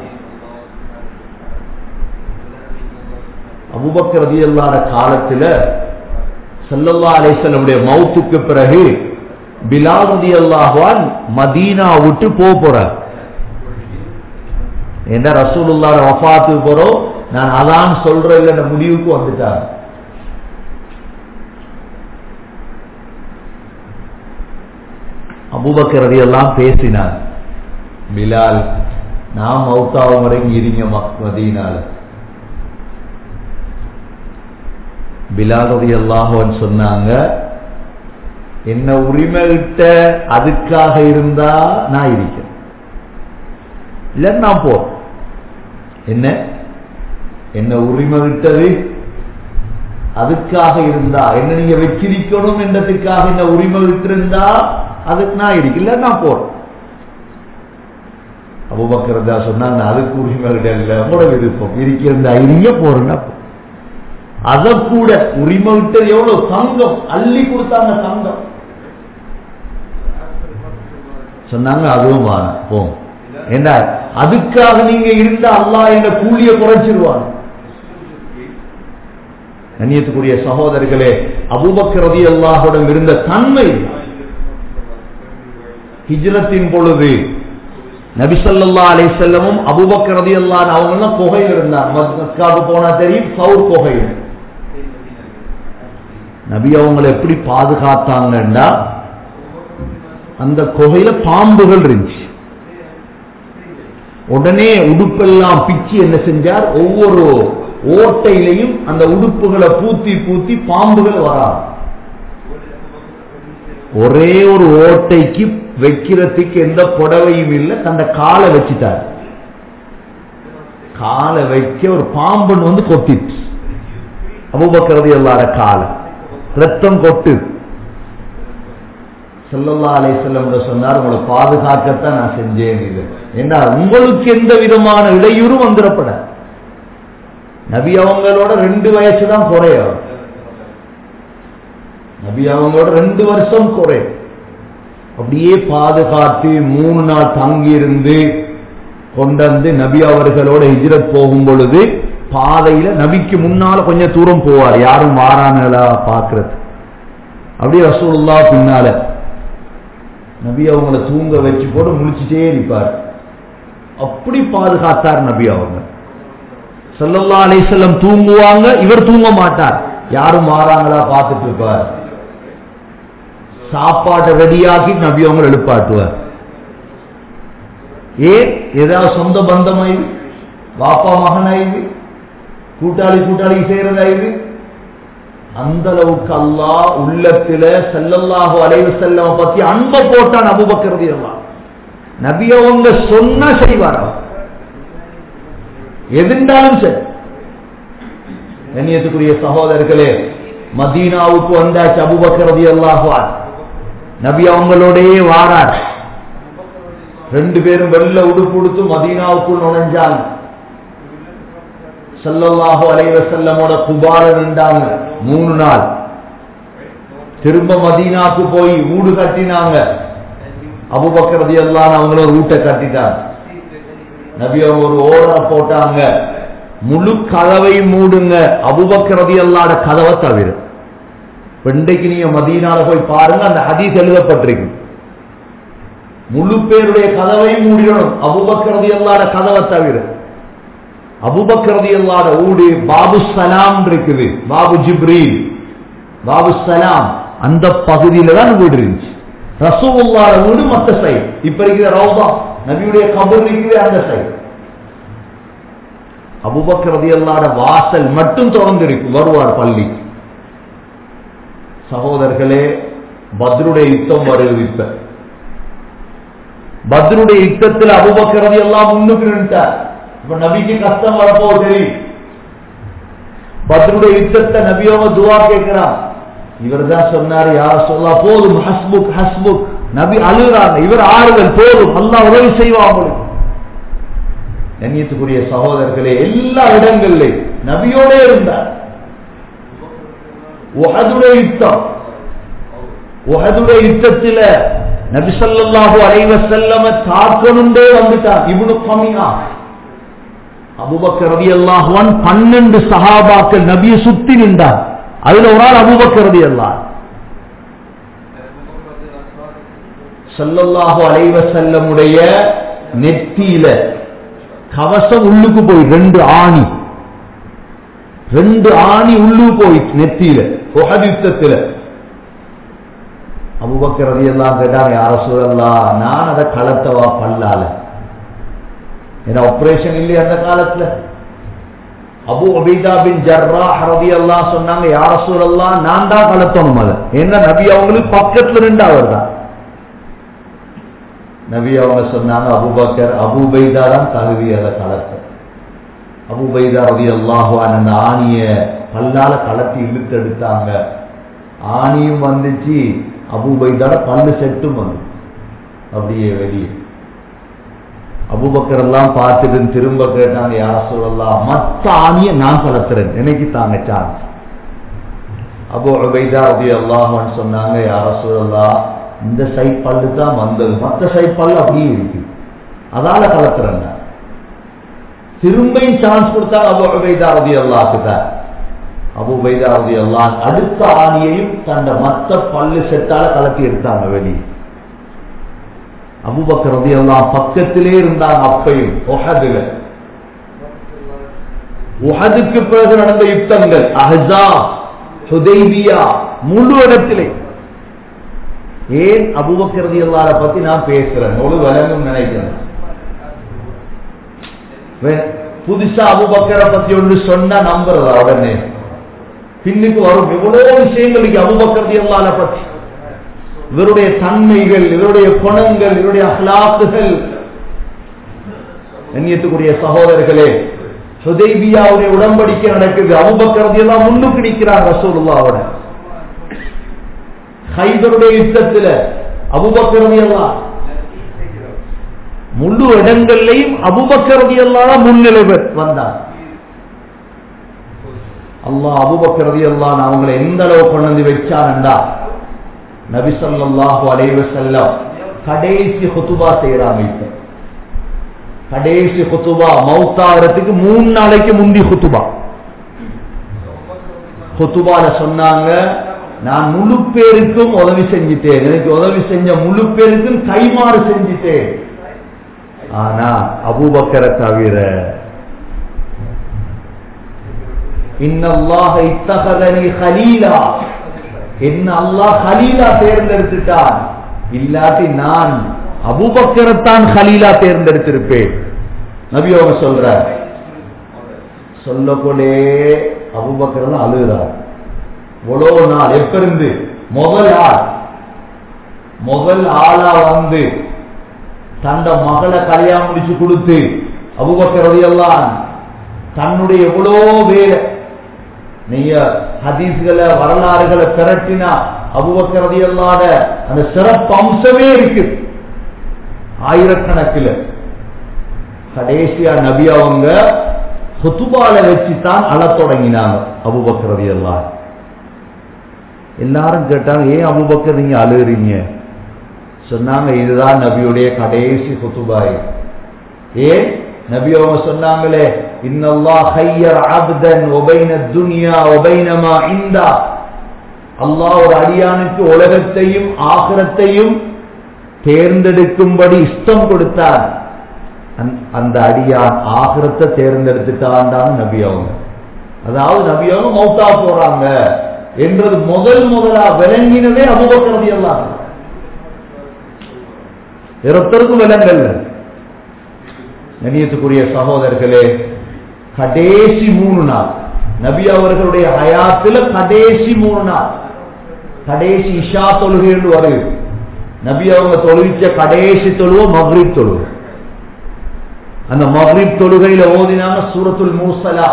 அபுபக்கரதி இல்லாத காலத்துல செல்லல்லா அலைசல்லமுடைய மௌத்துக்கு பிறகு பிலாவதி அல்லாஹான் மதீனா விட்டு போக போறார் என்ன ரசூலுல்லாட வஃபாத்துக்கு போறோம் நான் அதான் சொல்றேன் முடிவுக்கு வந்துட்டார் அபுபக்கரதி எல்லாம் பேசினார் பிலால் நான் மௌத்தாவும் வரைக்கும் இருங்க மதீனால பிலாலுடைய அல்லாஹன் சொன்னாங்க என்ன உரிமை விட்ட அதுக்காக இருந்தா நான் இருக்கேன் இல்ல நான் போ என்ன என்ன உரிமை விட்டது அதுக்காக இருந்தா என்ன நீங்க வச்சிருக்கணும் என்றதுக்காக என்ன உரிமை விட்டிருந்தா அதுக்கு நான் இருக்கு இல்ல நான் போறேன் அபுபக்கரதா சொன்னாங்க அதுக்கு உரிமை இல்லை உங்களோட விருப்பம் இருக்கிறதா இருங்க போறேன்னா அத கூட உரிமை விட்டது எவ்வளவு தங்கம் அள்ளி கொடுத்தாங்க தங்கம் சொன்னாங்க அதுவும் வாங்க போம் என்ன அதுக்காக நீங்க இருந்த அல்லா என்ற கூலிய குறைச்சிருவாங்க கண்ணியத்துக்குரிய சகோதரர்களே அபுபக்கரதி அல்லாஹுடன் இருந்த தன்மை ஹிஜ்ரத்தின் பொழுது நபிசல்லா அலை செல்லமும் அபுபக்கரதி அல்லான் அவங்க எல்லாம் குகையில் இருந்தாங்க மக்காவுக்கு போனா தெரியும் சவுர் குகையில் நபி அவங்களை எப்படி பாதுகாத்தாங்கன்னா அந்த குகையில பாம்புகள் இருந்துச்சு உடனே உடுப்பெல்லாம் பிச்சு என்ன செஞ்சார் ஒவ்வொரு ஓட்டையிலையும் அந்த உடுப்புகளை பூத்தி பூத்தி பாம்புகள் வராது ஒரே ஒரு ஓட்டைக்கு வைக்கிறதுக்கு எந்த புடவையும் இல்லை தந்த காலை வச்சுட்டார் காலை வைக்க ஒரு பாம்பன் வந்து கொத்திட்டு அபுபக்கரது எல்லார காலை ரத்தம் கொட்டு செல்லல்லா அலை செல்லம் சொன்னார் உங்களை பாதுகாக்கத்தான் நான் செஞ்சேன் இது ஏன்னா உங்களுக்கு எந்த விதமான இடையூறும் வந்துடப்பட நபி அவங்களோட ரெண்டு வயசு தான் குறையும் நபி அவங்களோட ரெண்டு வருஷம் குறை அப்படியே பாதுகாத்து மூணு நாள் தங்கி இருந்து கொண்டு நபி அவர்களோட ஹிஜ்ரத் போகும் பொழுது பாதையில நபிக்கு முன்னால கொஞ்சம் தூரம் போவார் யாரும் வாரானலா பாக்குறது அப்படியே ரசூலுல்லா பின்னால நபி அவங்கள தூங்க வச்சு போட்டு முடிச்சுட்டே இருப்பார் அப்படி பாதுகாத்தார் நபி அவங்க சல்லல்லா அலிசல்லம் தூங்குவாங்க இவர் தூங்க மாட்டார் யாரும் மாறாங்களா பார்த்துட்டு இருப்பார் சாப்பாட்டை ரெடியாக்கி நபி அவங்க எழுப்பாட்டுவார் ஏன் ஏதாவது சொந்த பந்தமாயிரு வாப்பா மகனாயிரு கூட்டாளி கூட்டாளி செய்யறதாயிரு அந்த அளவுக்கு அல்லா உள்ளத்துல செல்லல்லாஹு அலைவு செல்லம் பத்தி அன்பை போட்டான் அபுபக்கிறது எல்லாம் நபி அவங்க சொன்ன செய்வார் எதிர்ந்தாலும் சரி கண்ணியத்துக்குரிய சகோதரர்களே மதீனாவுக்கு வந்தாச்சு அபுபக்கிறது அல்லாஹுவார் நபி அவங்களோடயே வாரார் ரெண்டு பேரும் வெள்ள உடுப்பு உடுத்து மதீனாவுக்குள் நுழைஞ்சாங்க சல்லல்லாஹு அலைவ செல்லமோட குபால நின்றாங்க மூணு நாள் திரும்ப மதீனாக்கு போய் வீடு கட்டினாங்க அபுபக்கரதி எல்லாம் அவங்கள ரூட்டை கட்டிட்டாங்க நபி அவங்க ஒரு ஓரா போட்டாங்க முழு கதவை மூடுங்க அபுபக்கரதி அல்லாட கதவை தவிர இன்றைக்கு நீங்க மதீனால போய் பாருங்க அந்த ஹதீஸ் எழுதப்பட்டிருக்கு முழு பேருடைய கதவை மூடிடணும் அபுபக்கரதி அல்லாட கதவை தவிர அபுபக்கரதி அல்லாட ஊடு பாபு சலாம் இருக்குது பாபு ஜிப்ரீல் பாபு சலாம் அந்த பகுதியில தான் வீடு இருந்துச்சு ரசூல்லாட வீடு மற்ற சைடு இப்ப இருக்கிற ரவுதா நபியுடைய கபர் இருக்குது அந்த சைடு அபுபக்கரதி அல்லாட வாசல் மட்டும் திறந்து இருக்கு வருவார் பள்ளி சகோதரர்களே பத்ருடைய யுத்தம் வருது இப்ப பத்ருடைய யுத்தத்தில் அபுபக்கரதி எல்லாம் முன்னுக்கு நின்றார் இப்ப நபிக்கு கஷ்டம் வரப்போ தெரியும் பத்ருடைய யுத்தத்தை நபியோக துவா கேட்கிறான் இவர் தான் சொன்னாரு யார் சொல்லா போதும் ஹஸ்புக் ஹஸ்புக் நபி அழுகிறாங்க இவர் ஆறுதல் போதும் அல்லா உதவி செய்வாங்க கண்ணியத்துக்குரிய சகோதரர்களே எல்லா இடங்களிலும் நபியோட இருந்தார் உஹதுடைய யுத்தம் உஹதுடைய யுத்தத்தில நபிசல்லாஹு அலைவ செல்லம தாக்கணுண்டே வந்துட்டார் இவனு கம்மியா அபுபக்கர் ரவி அல்லாஹுவான் பன்னெண்டு சஹாபாக்கள் நபியை சுத்தி நின்றார் அதுல ஒரு ஆள் அபுபக்கர் ரவி அல்லாஹ் சல்லல்லாஹு அலைவ செல்லமுடைய நெத்தியில கவசம் உள்ளுக்கு போய் ரெண்டு ஆணி ரெண்டு ஆணி உள்ளு போய் நெத்தியில உஹது யுத்தத்துல அபுபக்கர் ரவி எல்லாம் கேட்டாங்க யார சூழல்லா நான் அதை கலத்தவா பல்லால ஏன்னா ஆபரேஷன் இல்லையா அந்த காலத்துல அபு அபீதா பின் ஜர்ரா ரவி எல்லாம் சொன்னாங்க யார சூழல்லா நான் தான் கலத்தணும் அதை என்ன நபி அவங்களுக்கு பக்கத்துல நின்று அவர் தான் நபி அவங்க சொன்னாங்க அபுபக்கர் அபுபைதா தான் தகுதி அதை கலத்த அபுபைதா ரவி அல்லாஹுவான் அந்த ஆணிய பல்லால கலத்தி இழுத்து எடுத்தாங்க ஆணியும் வந்துச்சு அபுபைதாட பல்லு செட்டும் வந்து அப்படியே வெளியே அபுபக்கர் எல்லாம் பார்த்துட்டு திரும்ப கேட்டாங்க யார சொல்லலாம் மத்த ஆணிய நான் கலத்துறேன் எனக்கு தாங்க சான்ஸ் அபு அபைதா ரவி அல்லாஹான்னு சொன்னாங்க யார சொல்லலாம் இந்த சைட் பல்லு தான் வந்தது மற்ற சைட் பல்லு அப்படியே இருக்கு அதால கலத்துறேன் திரும்பியும் சான்ஸ் கொடுத்தாங்க அபு அபைதா ரவி அல்லாஹுக்கு தான் அபு பைதாவதி எல்லாம் அடுத்த ஆணியையும் தன்னை மத்த பல்லு செட்டால கலத்தி எடுத்தாங்க வெளியே அபுபக்கர் ரதி எல்லாம் பக்கத்திலே இருந்தாங்க அப்பையும் ஒஹதுல உஹதுக்கு பிறகு நடந்த யுத்தங்கள் அஹ்ஸா ஹுதைபியா முழு இடத்திலே ஏன் அபுபக்கர் ரதி அல்லாத பத்தி நான் பேசுறேன் முழு விளங்கும் நினைக்கிறேன் புதுசா அபுபக்கரை பத்தி ஒன்று சொன்னா நம்புறதா உடனே பின்னுக்கு வரும் எவ்வளவு விஷயங்கள் இங்க அபுபக்கரதி அல்லாத பற்றி இவருடைய தன்மைகள் இவருடைய குணங்கள் இவருடைய அஹ்லாக்குகள் எண்ணியத்துக்குரிய சகோதரர்களே சுதைபியாவுடைய உடன்படிக்கை நடக்குது அபுபக்கரதி எல்லாம் முன்னுக்கு நிற்கிறார் ரசூலுல்லாவோட ஹைபருடைய யுத்தத்துல அபுபக்கரதி எல்லாம் முழு இடங்கள்லையும் அபுபக்கரதி எல்லாம் முன்னிலை வந்தார் அல்லாஹ் அபுபக்கரதி எல்லாம் அவங்களை எந்த அளவு கொண்டு வந்து வச்சான்டா நபிசல்லாஹு அலைவ செல்லம் கடைசி குத்துபா செய்யறாங்க இப்ப கடைசி குத்துபா மௌத்தாகிறதுக்கு மூணு நாளைக்கு முந்தி குத்துபா குத்துபால சொன்னாங்க நான் முழு பேருக்கும் உதவி செஞ்சிட்டேன் எனக்கு உதவி செஞ்ச முழு பேருக்கும் கைமாறு செஞ்சிட்டேன் ஆனா அபூபக்கரை தவிர இன்னல்லாஹ இத்தகதனி ஹலீலா என்ன அல்லாஹ் ஹலீலா தேர்ந்தெடுத்துட்டான் இல்லாட்டி நான் அபுபக்கரத்தான் ஹலீலா தேர்ந்தெடுத்திருப்பேன் நபி அவங்க சொல்ற சொல்லக்கொண்டே அபுபக்கர் தான் அழுகிறார் இவ்வளவு நாள் எப்ப இருந்து முதல் ஆள் முதல் ஆளா வந்து தந்த மகளை கல்யாணம் முடிச்சு கொடுத்து அபுபக்கர் எல்லாம் தன்னுடைய எவ்வளோ பேர் நீங்க ஹதீஸ்களை வரலாறுகளை திரட்டினா அபுபக்கரதி அல்லாத அந்த சிறப்பு அம்சமே இருக்கு ஆயிரக்கணக்கில் கடைசியா நபி அவங்க ஹுத்துபால வச்சு தான் அழத் தொடங்கினாங்க அபுபக்கரதி எல்லாம் எல்லாரும் கேட்டாங்க ஏன் அபுபக்கர் நீங்க அழுகிறீங்க சொன்னாங்க இதுதான் நபியுடைய கடைசி ஹுத்துபாய் ஏன் நபி அவங்க சொன்னாங்களே இன்னல்லா ஹையர் அப்தன் ஒபைன துனியா ஒபைனமா இந்தா அல்லாஹ் ஒரு அடியானுக்கு உலகத்தையும் ஆகிரத்தையும் தேர்ந்தெடுக்கும்படி இஷ்டம் கொடுத்தார் அந்த அடியான் ஆகிரத்தை தேர்ந்தெடுத்துட்டான் நபி அவங்க அதாவது நபி அவங்க மௌத்தா போறாங்க என்றது முதல் முதலா விளங்கினதே அபுபக்கரதி எல்லாம் ஒருத்தருக்கும் விலங்கல்ல கண்ணியத்துக்குரிய சகோதரர்களே கடைசி மூணு நாள் நபி அவர்களுடைய ஹயாத்துல கடைசி மூணு நாள் கடைசி இஷா தொழுகை என்று வருது நபி அவங்க தொழுவிச்ச கடைசி தொழுவ மக்ரீப் தொழுகை அந்த மக்ரீப் தொழுகையில ஓதினாங்க சூரத்துல் மூசலா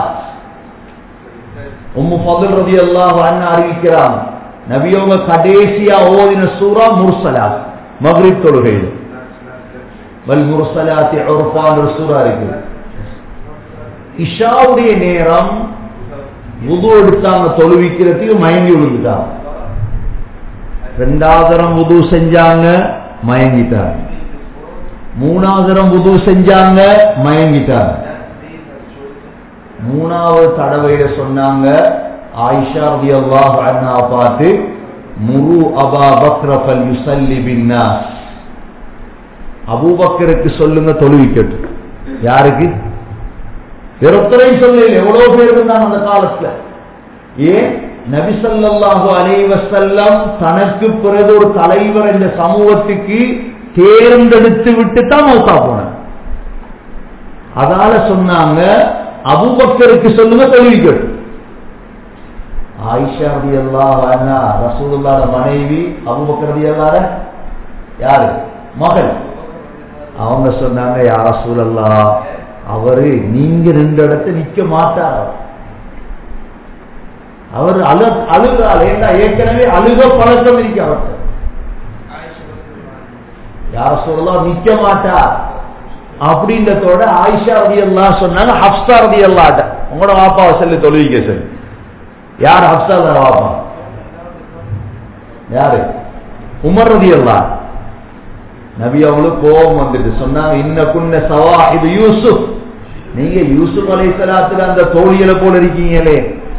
உம்மு ஃபதுல் ரதி அல்லாஹ் அண்ணா அறிவிக்கிறாங்க நபி அவங்க கடைசியா ஓதின சூரா முர்சலா மக்ரீப் தொழுகையில் வல் முர்சலாத்தி உர்ஃபான் சூரா இருக்குது இஷாவுடைய நேரம் உது எடுத்தாங்க தொழுவிக்கிறதுக்கு மயங்கி விழுந்துட்டாங்க ரெண்டாவதரம் உது செஞ்சாங்க மயங்கிட்டாங்க மூணாவதரம் உது செஞ்சாங்க மயங்கிட்டாங்க மூணாவது தடவையில சொன்னாங்க ஆயிஷா ரதி அல்லாஹ் அண்ணா பார்த்து முரு அபா பக்ரஃபல் யுசல்லி பின்னாஸ் அபூபக்கருக்கு சொல்லுங்க தொழுவிக்கட்டு யாருக்கு ஒருத்தரையும் சொல்ல எவ்வளவு பேர் இருந்தாங்க அந்த காலத்துல ஏன் நபிசல்லாஹு அலைவசல்லம் தனக்கு பிறகு ஒரு தலைவர் இந்த சமூகத்துக்கு தேர்ந்தெடுத்து விட்டு தான் மௌத்தா போன அதால சொன்னாங்க அபுபக்கருக்கு சொல்லுங்க தொழுவிக்கட்டு ஆயிஷா ரதி அல்லா ரசூலுல்லாட மனைவி அபுபக்கர் ரதி அல்லாத யாரு மகள் அவங்க சொன்னாங்க யார சூழல்லா அவரு நீங்க ரெண்டு இடத்த நிக்க மாட்டார் அவர் அழு அழுகிறாள் ஏன்னா ஏற்கனவே அழுக பழக்கம் இருக்கு அவர்கிட்ட யார சொல்லலாம் நிக்க மாட்டா அப்படின்றதோட ஆயிஷா ரதி எல்லாம் சொன்னாங்க ஹப்சா ரதி அல்லாட்ட உங்களோட வாப்பாவை சொல்லி தொழுவிக்க சொல்லி யார் ஹப்சா தான் வாப்பா யாரு உமர் ரதி எல்லாம் நபி அவங்களுக்கு கோபம் வந்துட்டு சொன்னாங்க இன்ன குன்ன சவா இது யூசுப் நீங்க யூசுப் அலை சலாத்துல அந்த தோழியலை போல இருக்கீங்களே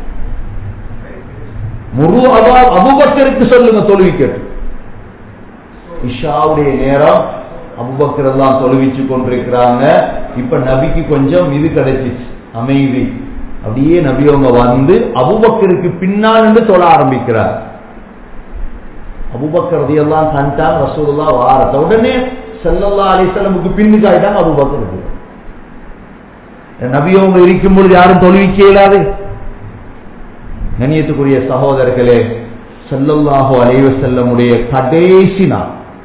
முரு அபா அபுபக்கருக்கு சொல்லுங்க தொழுவிக்கட்டு இஷாவுடைய நேரம் அபுபக்கர் எல்லாம் தொழுவிச்சு கொண்டிருக்கிறாங்க இப்ப நபிக்கு கொஞ்சம் இது கிடைச்சிச்சு அமைதி அப்படியே நபி அவங்க வந்து அபுபக்கருக்கு பின்னால் இருந்து தொழ ஆரம்பிக்கிறார் அபுபக்கர் எல்லாம் கண்டான் ரசூலுல்லா வாரத்தை உடனே செல்லல்லா அலிசல்லமுக்கு பின்னுக்கு ஆயிட்டாங்க அபுபக்கர் நபியவங்க இருக்கும் பொழுது யாரும் தொழுவிக்க இயலாது கண்ணியத்துக்குரிய சகோதரர்களே செல்லல்லாஹோ அலைவ செல்லமுடைய கடைசி நாள்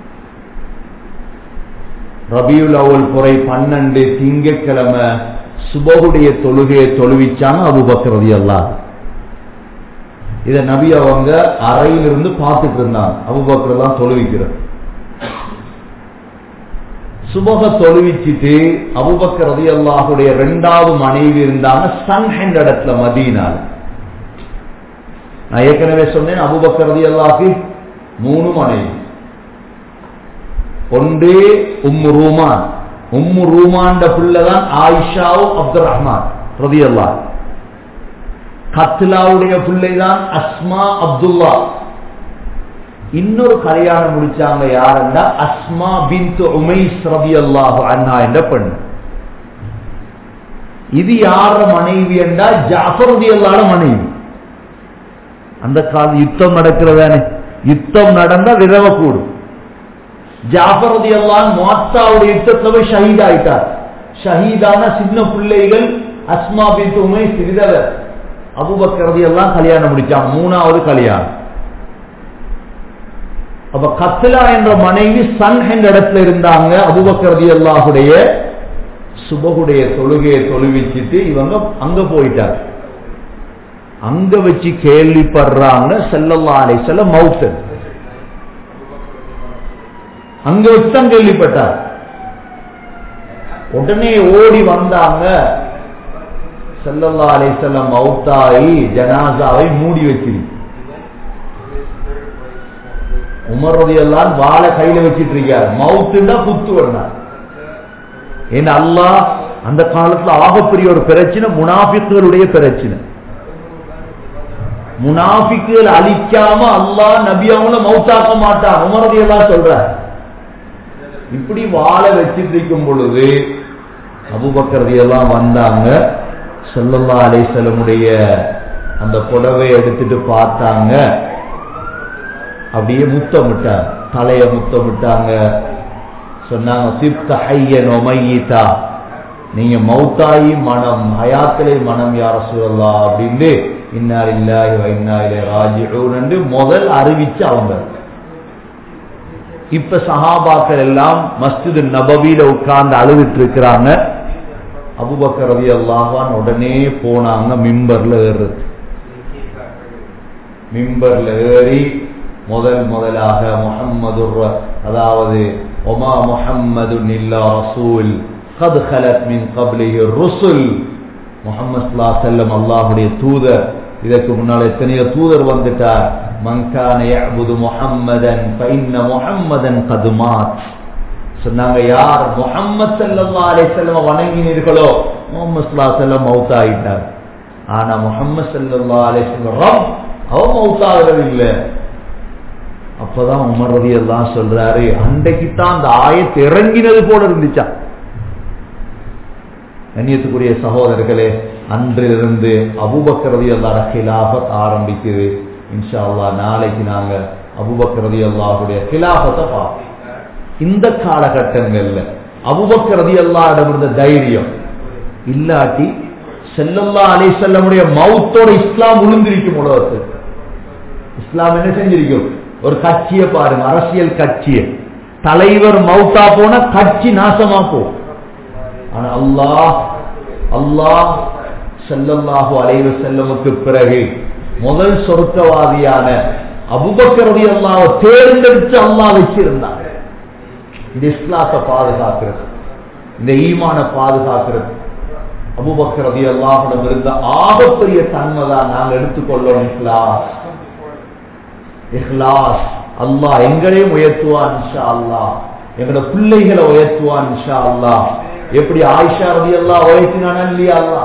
ரபியுல் அவல் புறை பன்னெண்டு திங்கக்கிழமை சுபகுடைய தொழுகையை தொழுவிச்சாங்க அபுபக்கரதி எல்லாம் இத நபி அவங்க அறையிலிருந்து பார்த்துட்டு இருந்தாங்க அபுபக்கர் தான் தொழுவிக்கிறது சுபக தொழுவிச்சிட்டு அபுபக்கர் ரதி அல்லாஹுடைய ரெண்டாவது மனைவி இருந்தாங்க சன் ஹெண்ட் இடத்துல மதியினால் நான் ஏற்கனவே சொன்னேன் அபுபக்கர் ரதி அல்லாஹு மூணு மனைவி ஒன்று உம்மு ரூமான் உம்மு ரூமாண்ட பிள்ளைதான் ஆயிஷாவும் அப்துல் ரஹ்மான் ரதி அல்லா கத்லாவுடைய பிள்ளைதான் அஸ்மா அப்துல்லா இன்னொரு கல்யாணம் முடிச்சாங்க யாருன்னா அஸ்மா பின் உமைஸ் ரவி அல்லாஹு அண்ணா என்ற பெண் இது யார மனைவி என்றா ஜாஃபர் ரதி அல்லாட மனைவி அந்த கால யுத்தம் நடக்கிறதானே யுத்தம் நடந்தா விதவ கூடும் ஜாஃபர் ரதி அல்லான் மொத்தாவுடைய யுத்தத்துல போய் ஷஹீத் ஆயிட்டார் ஷஹீதான சின்ன பிள்ளைகள் அஸ்மா பின் உமைஸ் விதவர் அபுபக்கர் ரதி எல்லாம் கல்யாணம் முடிச்சாங்க மூணாவது கல்யாணம் அப்ப கத்லா என்ற மனைவி சன் என்ற இடத்துல இருந்தாங்க அபுபக்கரதி அல்லாஹுடைய சுபகுடைய தொழுகையை தொழுவிச்சிட்டு இவங்க அங்க போயிட்டாங்க அங்க வச்சு கேள்விப்படுறாங்க செல்லல்லா அலை செல்ல மவுத்தன் அங்க வச்சுதான் கேள்விப்பட்டார் உடனே ஓடி வந்தாங்க செல்லல்லா அலை செல்லம் மவுத்தாயி ஜனாசாவை மூடி வச்சிருக்கு உமர் ரதி எல்லாம் வாழை கையில வச்சிட்டு இருக்கார் மவுத்துண்டா குத்து வந்தார் ஏன்னா அல்லாஹ் அந்த காலத்துல ஆகப்பெரிய ஒரு பிரச்சனை முனாபிக்குகளுடைய பிரச்சனை முனாபிக்குகள் அழிக்காம அல்லாஹ் நபி அவங்கள மவுத்தாக்க மாட்டான் உமர் ரதி எல்லாம் சொல்ற இப்படி வாழை வச்சிட்டு இருக்கும் பொழுது அபுபக்கரதி எல்லாம் வந்தாங்க சொல்லல்லா அலிசலமுடைய அந்த புடவை எடுத்துட்டு பார்த்தாங்க அப்படியே முத்தமிட்டாங்க தலைய முத்தமிட்டாங்க சொன்னாங்க சிப்த ஹையன் ஒமையிதா நீங்க மௌத்தாயி மனம் ஹயாத்திலே மனம் யார சொல்லலாம் அப்படின்னு இன்னார் இல்லாஹி வைநாயிலே ராஜிஊன் என்று முதல் அறிவிச்சு அவங்க இப்ப சஹாபாக்கள் எல்லாம் மஸ்ஜிது நபவியில உட்கார்ந்து அழுதுட்டு இருக்கிறாங்க அபுபக்கர் ரவி அல்லாஹான் உடனே போனாங்க மிம்பர்ல ஏறுறது மிம்பர்ல ஏறி முதல் முதலாக முகம்மது அதாவது ஒமா முஹம்மது இல்லா ரசூல் கது ஹலத் மின் கப்லிஹி ருசுல் முகமது செல்லம் அல்லாஹுடைய தூதர் இதற்கு முன்னால் எத்தனையோ தூதர் வந்துட்டார் மங்கான யஅபுது முஹம்மதன் ஃபைன்ன முஹம்மதன் கது மாத் சொன்னாங்க யார் முகம்மது ஸல்லல்லாஹு அலைஹி வஸல்லம் வணங்கினீர்களோ முகமது ஸல்லல்லாஹு அலைஹி வஸல்லம் மௌத் ஆயிட்டார் ஆனா முகமது ஸல்லல்லாஹு அலைஹி வஸல்லம் ரப் அவ மௌத் ஆகவில்லை அப்பதான் உமர் ரதி எல்லாம் சொல்றாரு அன்றைக்கு தான் அந்த ஆயத்து இறங்கினது போல இருந்துச்சா கண்ணியத்துக்குரிய சகோதரர்களே அன்றிலிருந்து அபுபக்கரதி அல்லாட கிலாபத் ஆரம்பிக்குது இன்ஷா அல்லா நாளைக்கு நாங்க அபுபக்கரதி அல்லாஹுடைய கிலாபத்தை பார்ப்போம் இந்த காலகட்டங்கள்ல அபுபக்கரதி அல்லாடம் இருந்த தைரியம் இல்லாட்டி செல்லல்லா அலை செல்லமுடைய மவுத்தோட இஸ்லாம் உளுந்திருக்கும் உலகத்துக்கு இஸ்லாம் என்ன செஞ்சிருக்கும் ஒரு கட்சியை பாருங்க அரசியல் கட்சியை தலைவர் மவுத்தா போன கட்சி நாசமா போகும் ஆனா அல்லாஹ் அல்லாஹ் செல்லல்லாஹு அலைவ செல்லமுக்கு பிறகு முதல் சொருக்கவாதியான அபுபக்கரதி அல்லாவை தேர்ந்தெடுத்து அல்லாஹ் வச்சிருந்தாங்க இந்த இஸ்லாத்தை பாதுகாக்கிறது இந்த ஈமான பாதுகாக்கிறது அபுபக்கரதி அல்லாஹுடன் இருந்த ஆகப்பெரிய தன்மை தான் நாங்கள் எடுத்துக்கொள்ளோம் இஸ்லாஸ் இஹ்லாஸ் அல்லாஹ் எங்களையும் உயர்த்துவான் இன்ஷா அல்லாஹ் எங்களோட பிள்ளைகளை உயர்த்துவான் இன்ஷா அல்லாஹ் எப்படி ஆயிஷா ரதி அல்லா உயர்த்தினானா இல்லையா அல்லா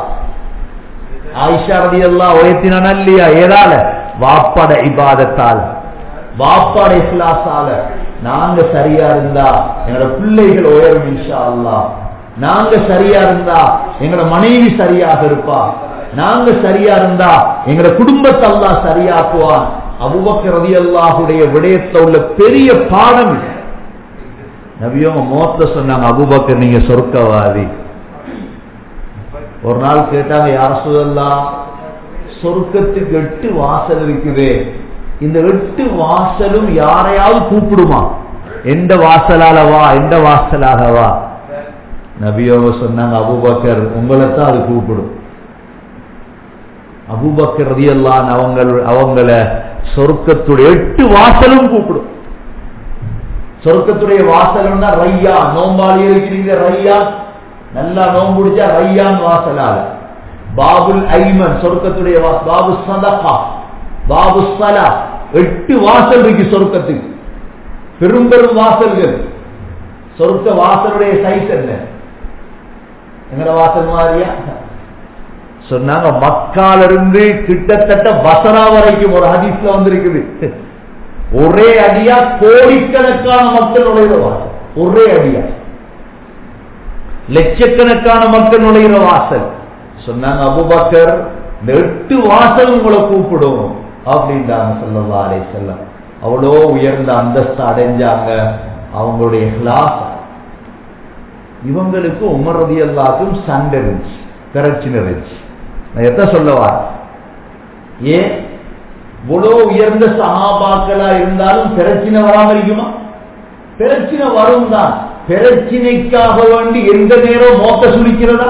ஆயிஷா ரதி அல்லா உயர்த்தினானா இல்லையா ஏதால வாப்பட இபாதத்தால் வாப்பட இஸ்லாசால நாங்க சரியா இருந்தா எங்களோட பிள்ளைகள் உயரும் இன்ஷா அல்லா நாங்க சரியா இருந்தா எங்களோட மனைவி சரியாக இருப்பா நாங்க சரியா இருந்தா எங்களோட குடும்பத்தை அல்லா சரியாக்குவான் அபுபக்கர் ரதி அல்லாஹுடைய விடயத்துல உள்ள பெரிய பாடம் இது நபியவங்க மோத்த சொன்னாங்க அபுபக்கர் நீங்க சொர்க்கவாதி ஒரு நாள் கேட்டாங்க யார சொல்லலாம் சொர்க்கத்துக்கு எட்டு வாசல் இருக்குது இந்த எட்டு வாசலும் யாரையாவது கூப்பிடுமா எந்த வாசலால வா எந்த வாசலாக வா நபியோக சொன்னாங்க அபுபக்கர் உங்களைத்தான் அது கூப்பிடும் அபுபக்கர் ரதியல்லான் அவங்க அவங்கள சொர்க்கத்துடைய எட்டு வாசலும் கூப்பிடும் சொர்க்கத்துடைய வாசல்னா ரையா நோம்பாளி இருக்கிறீங்க ரையா நல்லா நோம்பு பிடிச்சா ரையான் வாசலால பாபுல் ஐமன் சொர்க்கத்துடைய பாபு சதகா பாபு சலா எட்டு வாசல் இருக்கு சொர்க்கத்துக்கு பெரும் பெரும் வாசல்கள் சொர்க்க வாசலுடைய சைஸ் என்ன எங்கட வாசல் மாதிரியா சொன்னாங்க மக்கால இருந்து கிட்டத்தட்ட வசனா வரைக்கும் ஒரு ஹதீஸ்ல வந்திருக்குது ஒரே அடியா கோடிக்கணக்கான மக்கள் நுழைகிற வாசல் ஒரே அடியா லட்சக்கணக்கான மக்கள் நுழைகிற வாசல் சொன்னாங்க அபுபக்கர் இந்த எட்டு வாசல் உங்களை கூப்பிடும் அப்படின்றாங்க சொல்லவா அலை செல்லம் அவ்வளோ உயர்ந்த அந்தஸ்து அடைஞ்சாங்க அவங்களுடைய கிளாஸ் இவங்களுக்கு உமர் ரதி எல்லாத்துக்கும் சண்டை இருந்துச்சு பிரச்சனை இருந்துச்சு நான் எத்த சொல்லவா ஏன் இவ்வளோ உயர்ந்த சகாபாக்களா இருந்தாலும் பிரச்சனை வராம இருக்குமா பிரச்சனை வரும் தான் பிரச்சனைக்காக வேண்டி எந்த நேரம் மோக்க சுழிக்கிறதா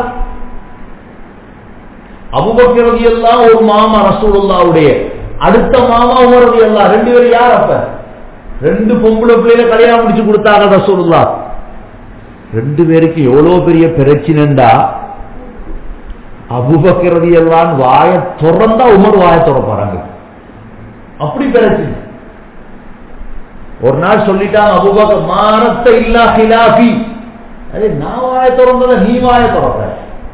அபுபக்கிறது எல்லாம் ஒரு மாமா ரசூலுல்லாவுடைய அடுத்த மாமா உமரது எல்லாம் ரெண்டு பேரும் யார் அப்ப ரெண்டு பொம்பளை பிள்ளைல கல்யாணம் முடிச்சு கொடுத்தாங்க ரசூலுல்லா ரெண்டு பேருக்கு எவ்வளவு பெரிய பிரச்சனைண்டா அபுபக்கிறது எல்லாம் வாய திறந்தா உமர் வாய திறப்பாங்க அப்படி பிரச்சனை ஒரு நாள் சொல்லிட்டாங்க அபுபக்க மானத்தை இல்லா ஹிலாபி அதே நான் வாய திறந்தத நீ வாய திறப்ப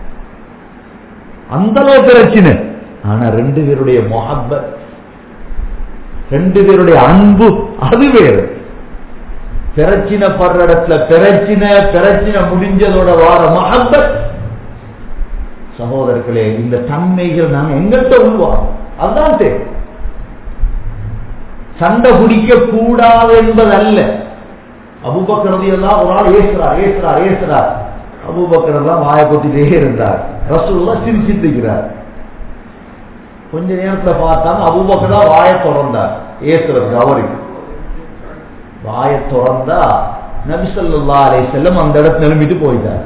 அந்த அளவு பிரச்சனை ஆனா ரெண்டு பேருடைய மொஹப்பத் ரெண்டு பேருடைய அன்பு அது வேறு பிரச்சினை படுற இடத்துல பிரச்சினை பிரச்சினை முடிஞ்சதோட வார மஹப்பத் சகோதரர்களே இந்த தன்மைகள் நாங்க எங்கிட்ட உள்வாங்க அதுதான் தேவை சண்டை பிடிக்க கூடாது என்பதல்ல அபுபக்கரதி எல்லாம் ஒரு ஆள் ஏசுறார் ஏசுறார் ஏசுறார் அபுபக்கர் எல்லாம் வாய கொத்திட்டே இருந்தார் ரசூல்லா சிரிச்சிட்டு இருக்கிறார் கொஞ்ச நேரத்துல பார்த்தாங்க அபுபக்கரா வாய திறந்தார் ஏசுறதுக்கு அவருக்கு வாய திறந்தா நபிசல்லா அலை செல்லம் அந்த இடத்துல நிலம்பிட்டு போயிட்டார்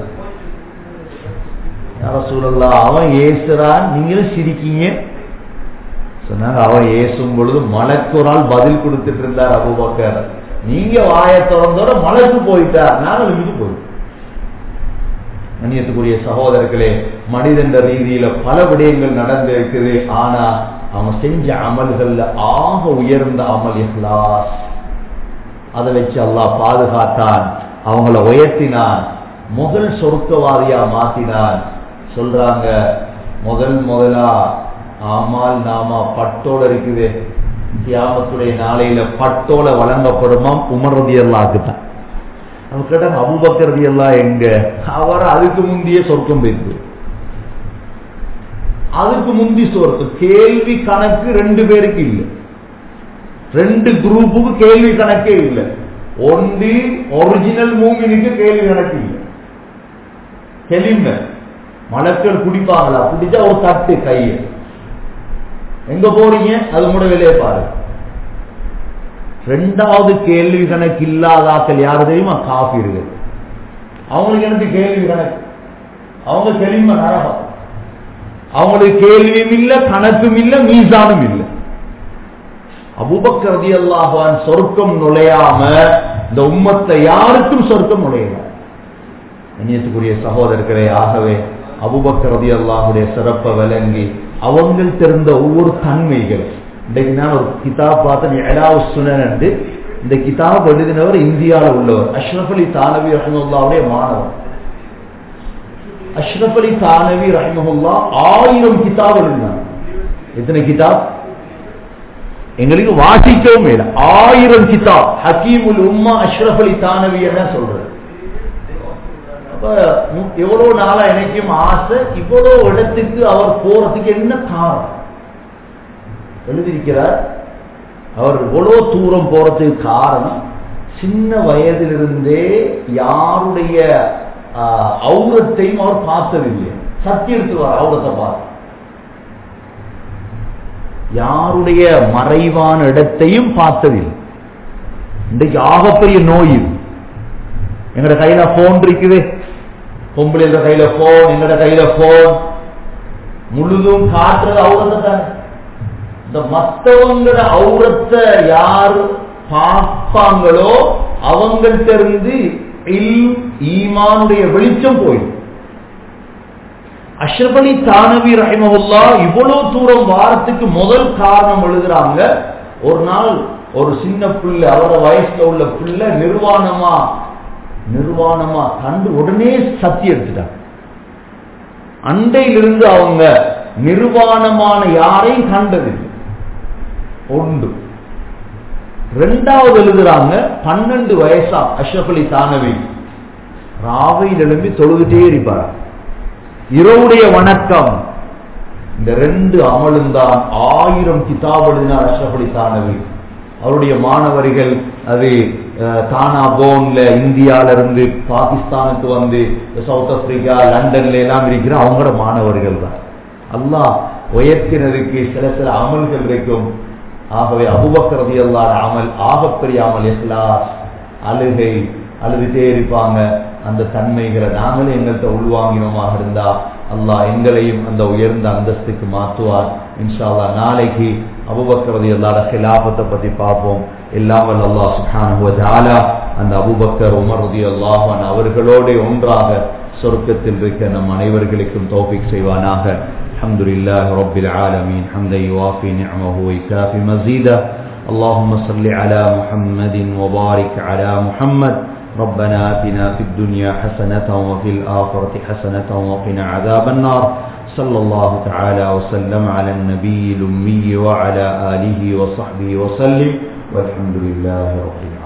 ரசூலல்லா அவன் ஏசுறான் நீங்களும் சிரிக்கீங்க சொன்னாங்க அவன் ஏசும் பொழுது மலைக்கு ஒரு ஆள் பதில் கொடுத்துட்டு இருந்தார் அபுபக்கர் நீங்க வாய திறந்தோட மலைக்கு போயிட்டார் நாங்கள் இங்கு போயிட்டோம் மன்னியத்துக்குரிய சகோதரர்களே மனிதன் ரீதியில பல விடயங்கள் நடந்து இருக்குது ஆனா அவன் செஞ்ச அமல்கள்ல ஆக உயர்ந்த அமல் இஹ்லாஸ் அதை வச்சு அல்லாஹ் பாதுகாத்தான் அவங்கள உயர்த்தினான் முதல் சொர்க்கவாதியா மாத்தினான் சொல்றாங்க முதல் முதலா ஆமால் நாமா பட்டோட இருக்குது தியாமத்துடைய நாளையில பட்டோல வழங்கப்படுமாம் உமர்றது எல்லாக்கு தான் அவங்க கேட்டாங்க அபுபக்கரதி எல்லாம் எங்க அவர் அதுக்கு முந்தைய சொர்க்கம் போயிருக்கு அதுக்கு முந்தி சொர்க்கம் கேள்வி கணக்கு ரெண்டு பேருக்கு இல்லை ரெண்டு குரூப்புக்கு கேள்வி கணக்கே இல்லை ஒன்று ஒரிஜினல் மூமினுக்கு கேள்வி கணக்கு இல்லை தெளிந்த மலக்கள் குடிப்பாங்களா குடிச்சா ஒரு தட்டு கையை எங்க போறீங்க அது கூட வெளியே பாரு ரெண்டாவது கேள்வி கணக்கு இல்லாதாக்கள் யாரு தெரியுமா காப்பீர்கள் அவங்களுக்கு எனக்கு கேள்வி கணக்கு அவங்க தெளிம நரகம் அவங்களுக்கு கேள்வியும் இல்லை கணக்கும் இல்லை மீசானும் இல்லை அபுபக்கரதி அல்லாஹான் சொர்க்கம் நுழையாம இந்த உம்மத்தை யாருக்கும் சொர்க்கம் நுழையல கண்ணியத்துக்குரிய சகோதரர்களே ஆகவே அபுபக்கரதி அல்லாஹுடைய சிறப்பை விளங்கி அவங்கள்ட்ட இருந்த ஒவ்வொரு தன்மைகள் இன்றைக்கு நான் ஒரு கிதாப் பார்த்தேன் எலாவு சுனன் இந்த கிதாப் எழுதினவர் இந்தியாவில் உள்ளவர் அஷ்ரஃப் அலி தானவி ரஹமுல்லாவுடைய மாணவர் அஷ்ரஃப் அலி தானவி ரஹமுல்லா ஆயிரம் கிதாப் எழுதினார் எத்தனை கிதாப் எங்களுக்கு வாசிக்கவும் இல்லை ஆயிரம் கிதாப் ஹக்கீமுல் உம்மா அஷ்ரஃப் அலி தானவி என்ன சொல்றது அப்ப எவ்வளவு நாளா எனக்கும் ஆசை இவ்வளவு இடத்துக்கு அவர் போறதுக்கு என்ன காரணம் எழுதியிருக்கிறார் அவர் இவ்வளவு தூரம் போறதுக்கு காரணம் சின்ன வயதிலிருந்தே யாருடைய ஔரத்தையும் அவர் பார்த்ததில்லை சத்தி எடுத்துருவார் அவுரத்தை பார்த்து யாருடைய மறைவான இடத்தையும் பார்த்ததில்லை இன்றைக்கு ஆகப்பெரிய நோய் இது எங்கட கையில போன் இருக்குது பொம்பளைங்க கையில போன் எங்கட கையில போன் முழுதும் காட்டுறது அவுரத்தை தானே இந்த மத்தவங்கள அவுரத்தை யார் பார்ப்பாங்களோ அவங்கள்ட்ட இருந்து இல் ஈமானுடைய வெளிச்சம் போயிடும் அஷ்ரபலி தானவி ரஹிமஹுல்லா இவ்வளவு தூரம் வாரத்துக்கு முதல் காரணம் எழுதுறாங்க ஒரு நாள் ஒரு சின்ன பிள்ளை அவர வயசுல உள்ள பிள்ளை நிர்வாணமா நிர்வாணமா கண்டு உடனே சத்தி எடுத்துட்டாங்க அண்டையிலிருந்து அவங்க நிர்வாணமான யாரையும் கண்டது உண்டு ரெண்டாவது எழுதுறாங்க பன்னெண்டு வயசா அஷ்ரப் அலி தானவி ராவையில் எழும்பி தொழுதுட்டே இருப்பார் இரவுடைய வணக்கம் இந்த ரெண்டு அமலும் தான் ஆயிரம் கிதாப் எழுதினார் அஷ்ரப் அலி தானவி அவருடைய மாணவர்கள் அது தானா போன்ல இந்தியால இருந்து பாகிஸ்தானுக்கு வந்து சவுத் ஆப்பிரிக்கா லண்டன்ல எல்லாம் இருக்கிற அவங்களோட மாணவர்கள் தான் அல்லாஹ் உயர்த்தினதுக்கு சில சில அமல்கள் இருக்கும் ஆகவே அபுபக்கரதி அல்லாத அமல் ஆகப்பெரிய அமல் எஸ்லாஸ் அழுகை அழுதுட்டே இருப்பாங்க அந்த தன்மைகளை நாங்களே எங்கள்கிட்ட உள்வாங்கினோமாக இருந்தா அல்லாஹ் எங்களையும் அந்த உயர்ந்த அந்தஸ்துக்கு மாற்றுவார் இன்ஷால்லா நாளைக்கு அபுபக்கரதி அல்லாத ஹிலாபத்தை பத்தி பார்ப்போம் இல்லாமல் அல்லாஹ் சுஹானுவதாலா அந்த அபுபக்கர் உமர் ரதி அல்லாஹான் அவர்களோடு ஒன்றாக சொர்க்கத்தில் இருக்க நம் அனைவர்களுக்கும் தௌஃபிக் செய்வானாக الحمد لله رب العالمين حمدا يوافي نعمه ويكافي مزيدا اللهم صل على محمد وبارك على محمد ربنا آتنا في الدنيا حسنة وفي الآخرة حسنة وقنا عذاب النار صلى الله تعالى وسلم على النبي الأمي وعلى آله وصحبه وسلم والحمد لله رب العالمين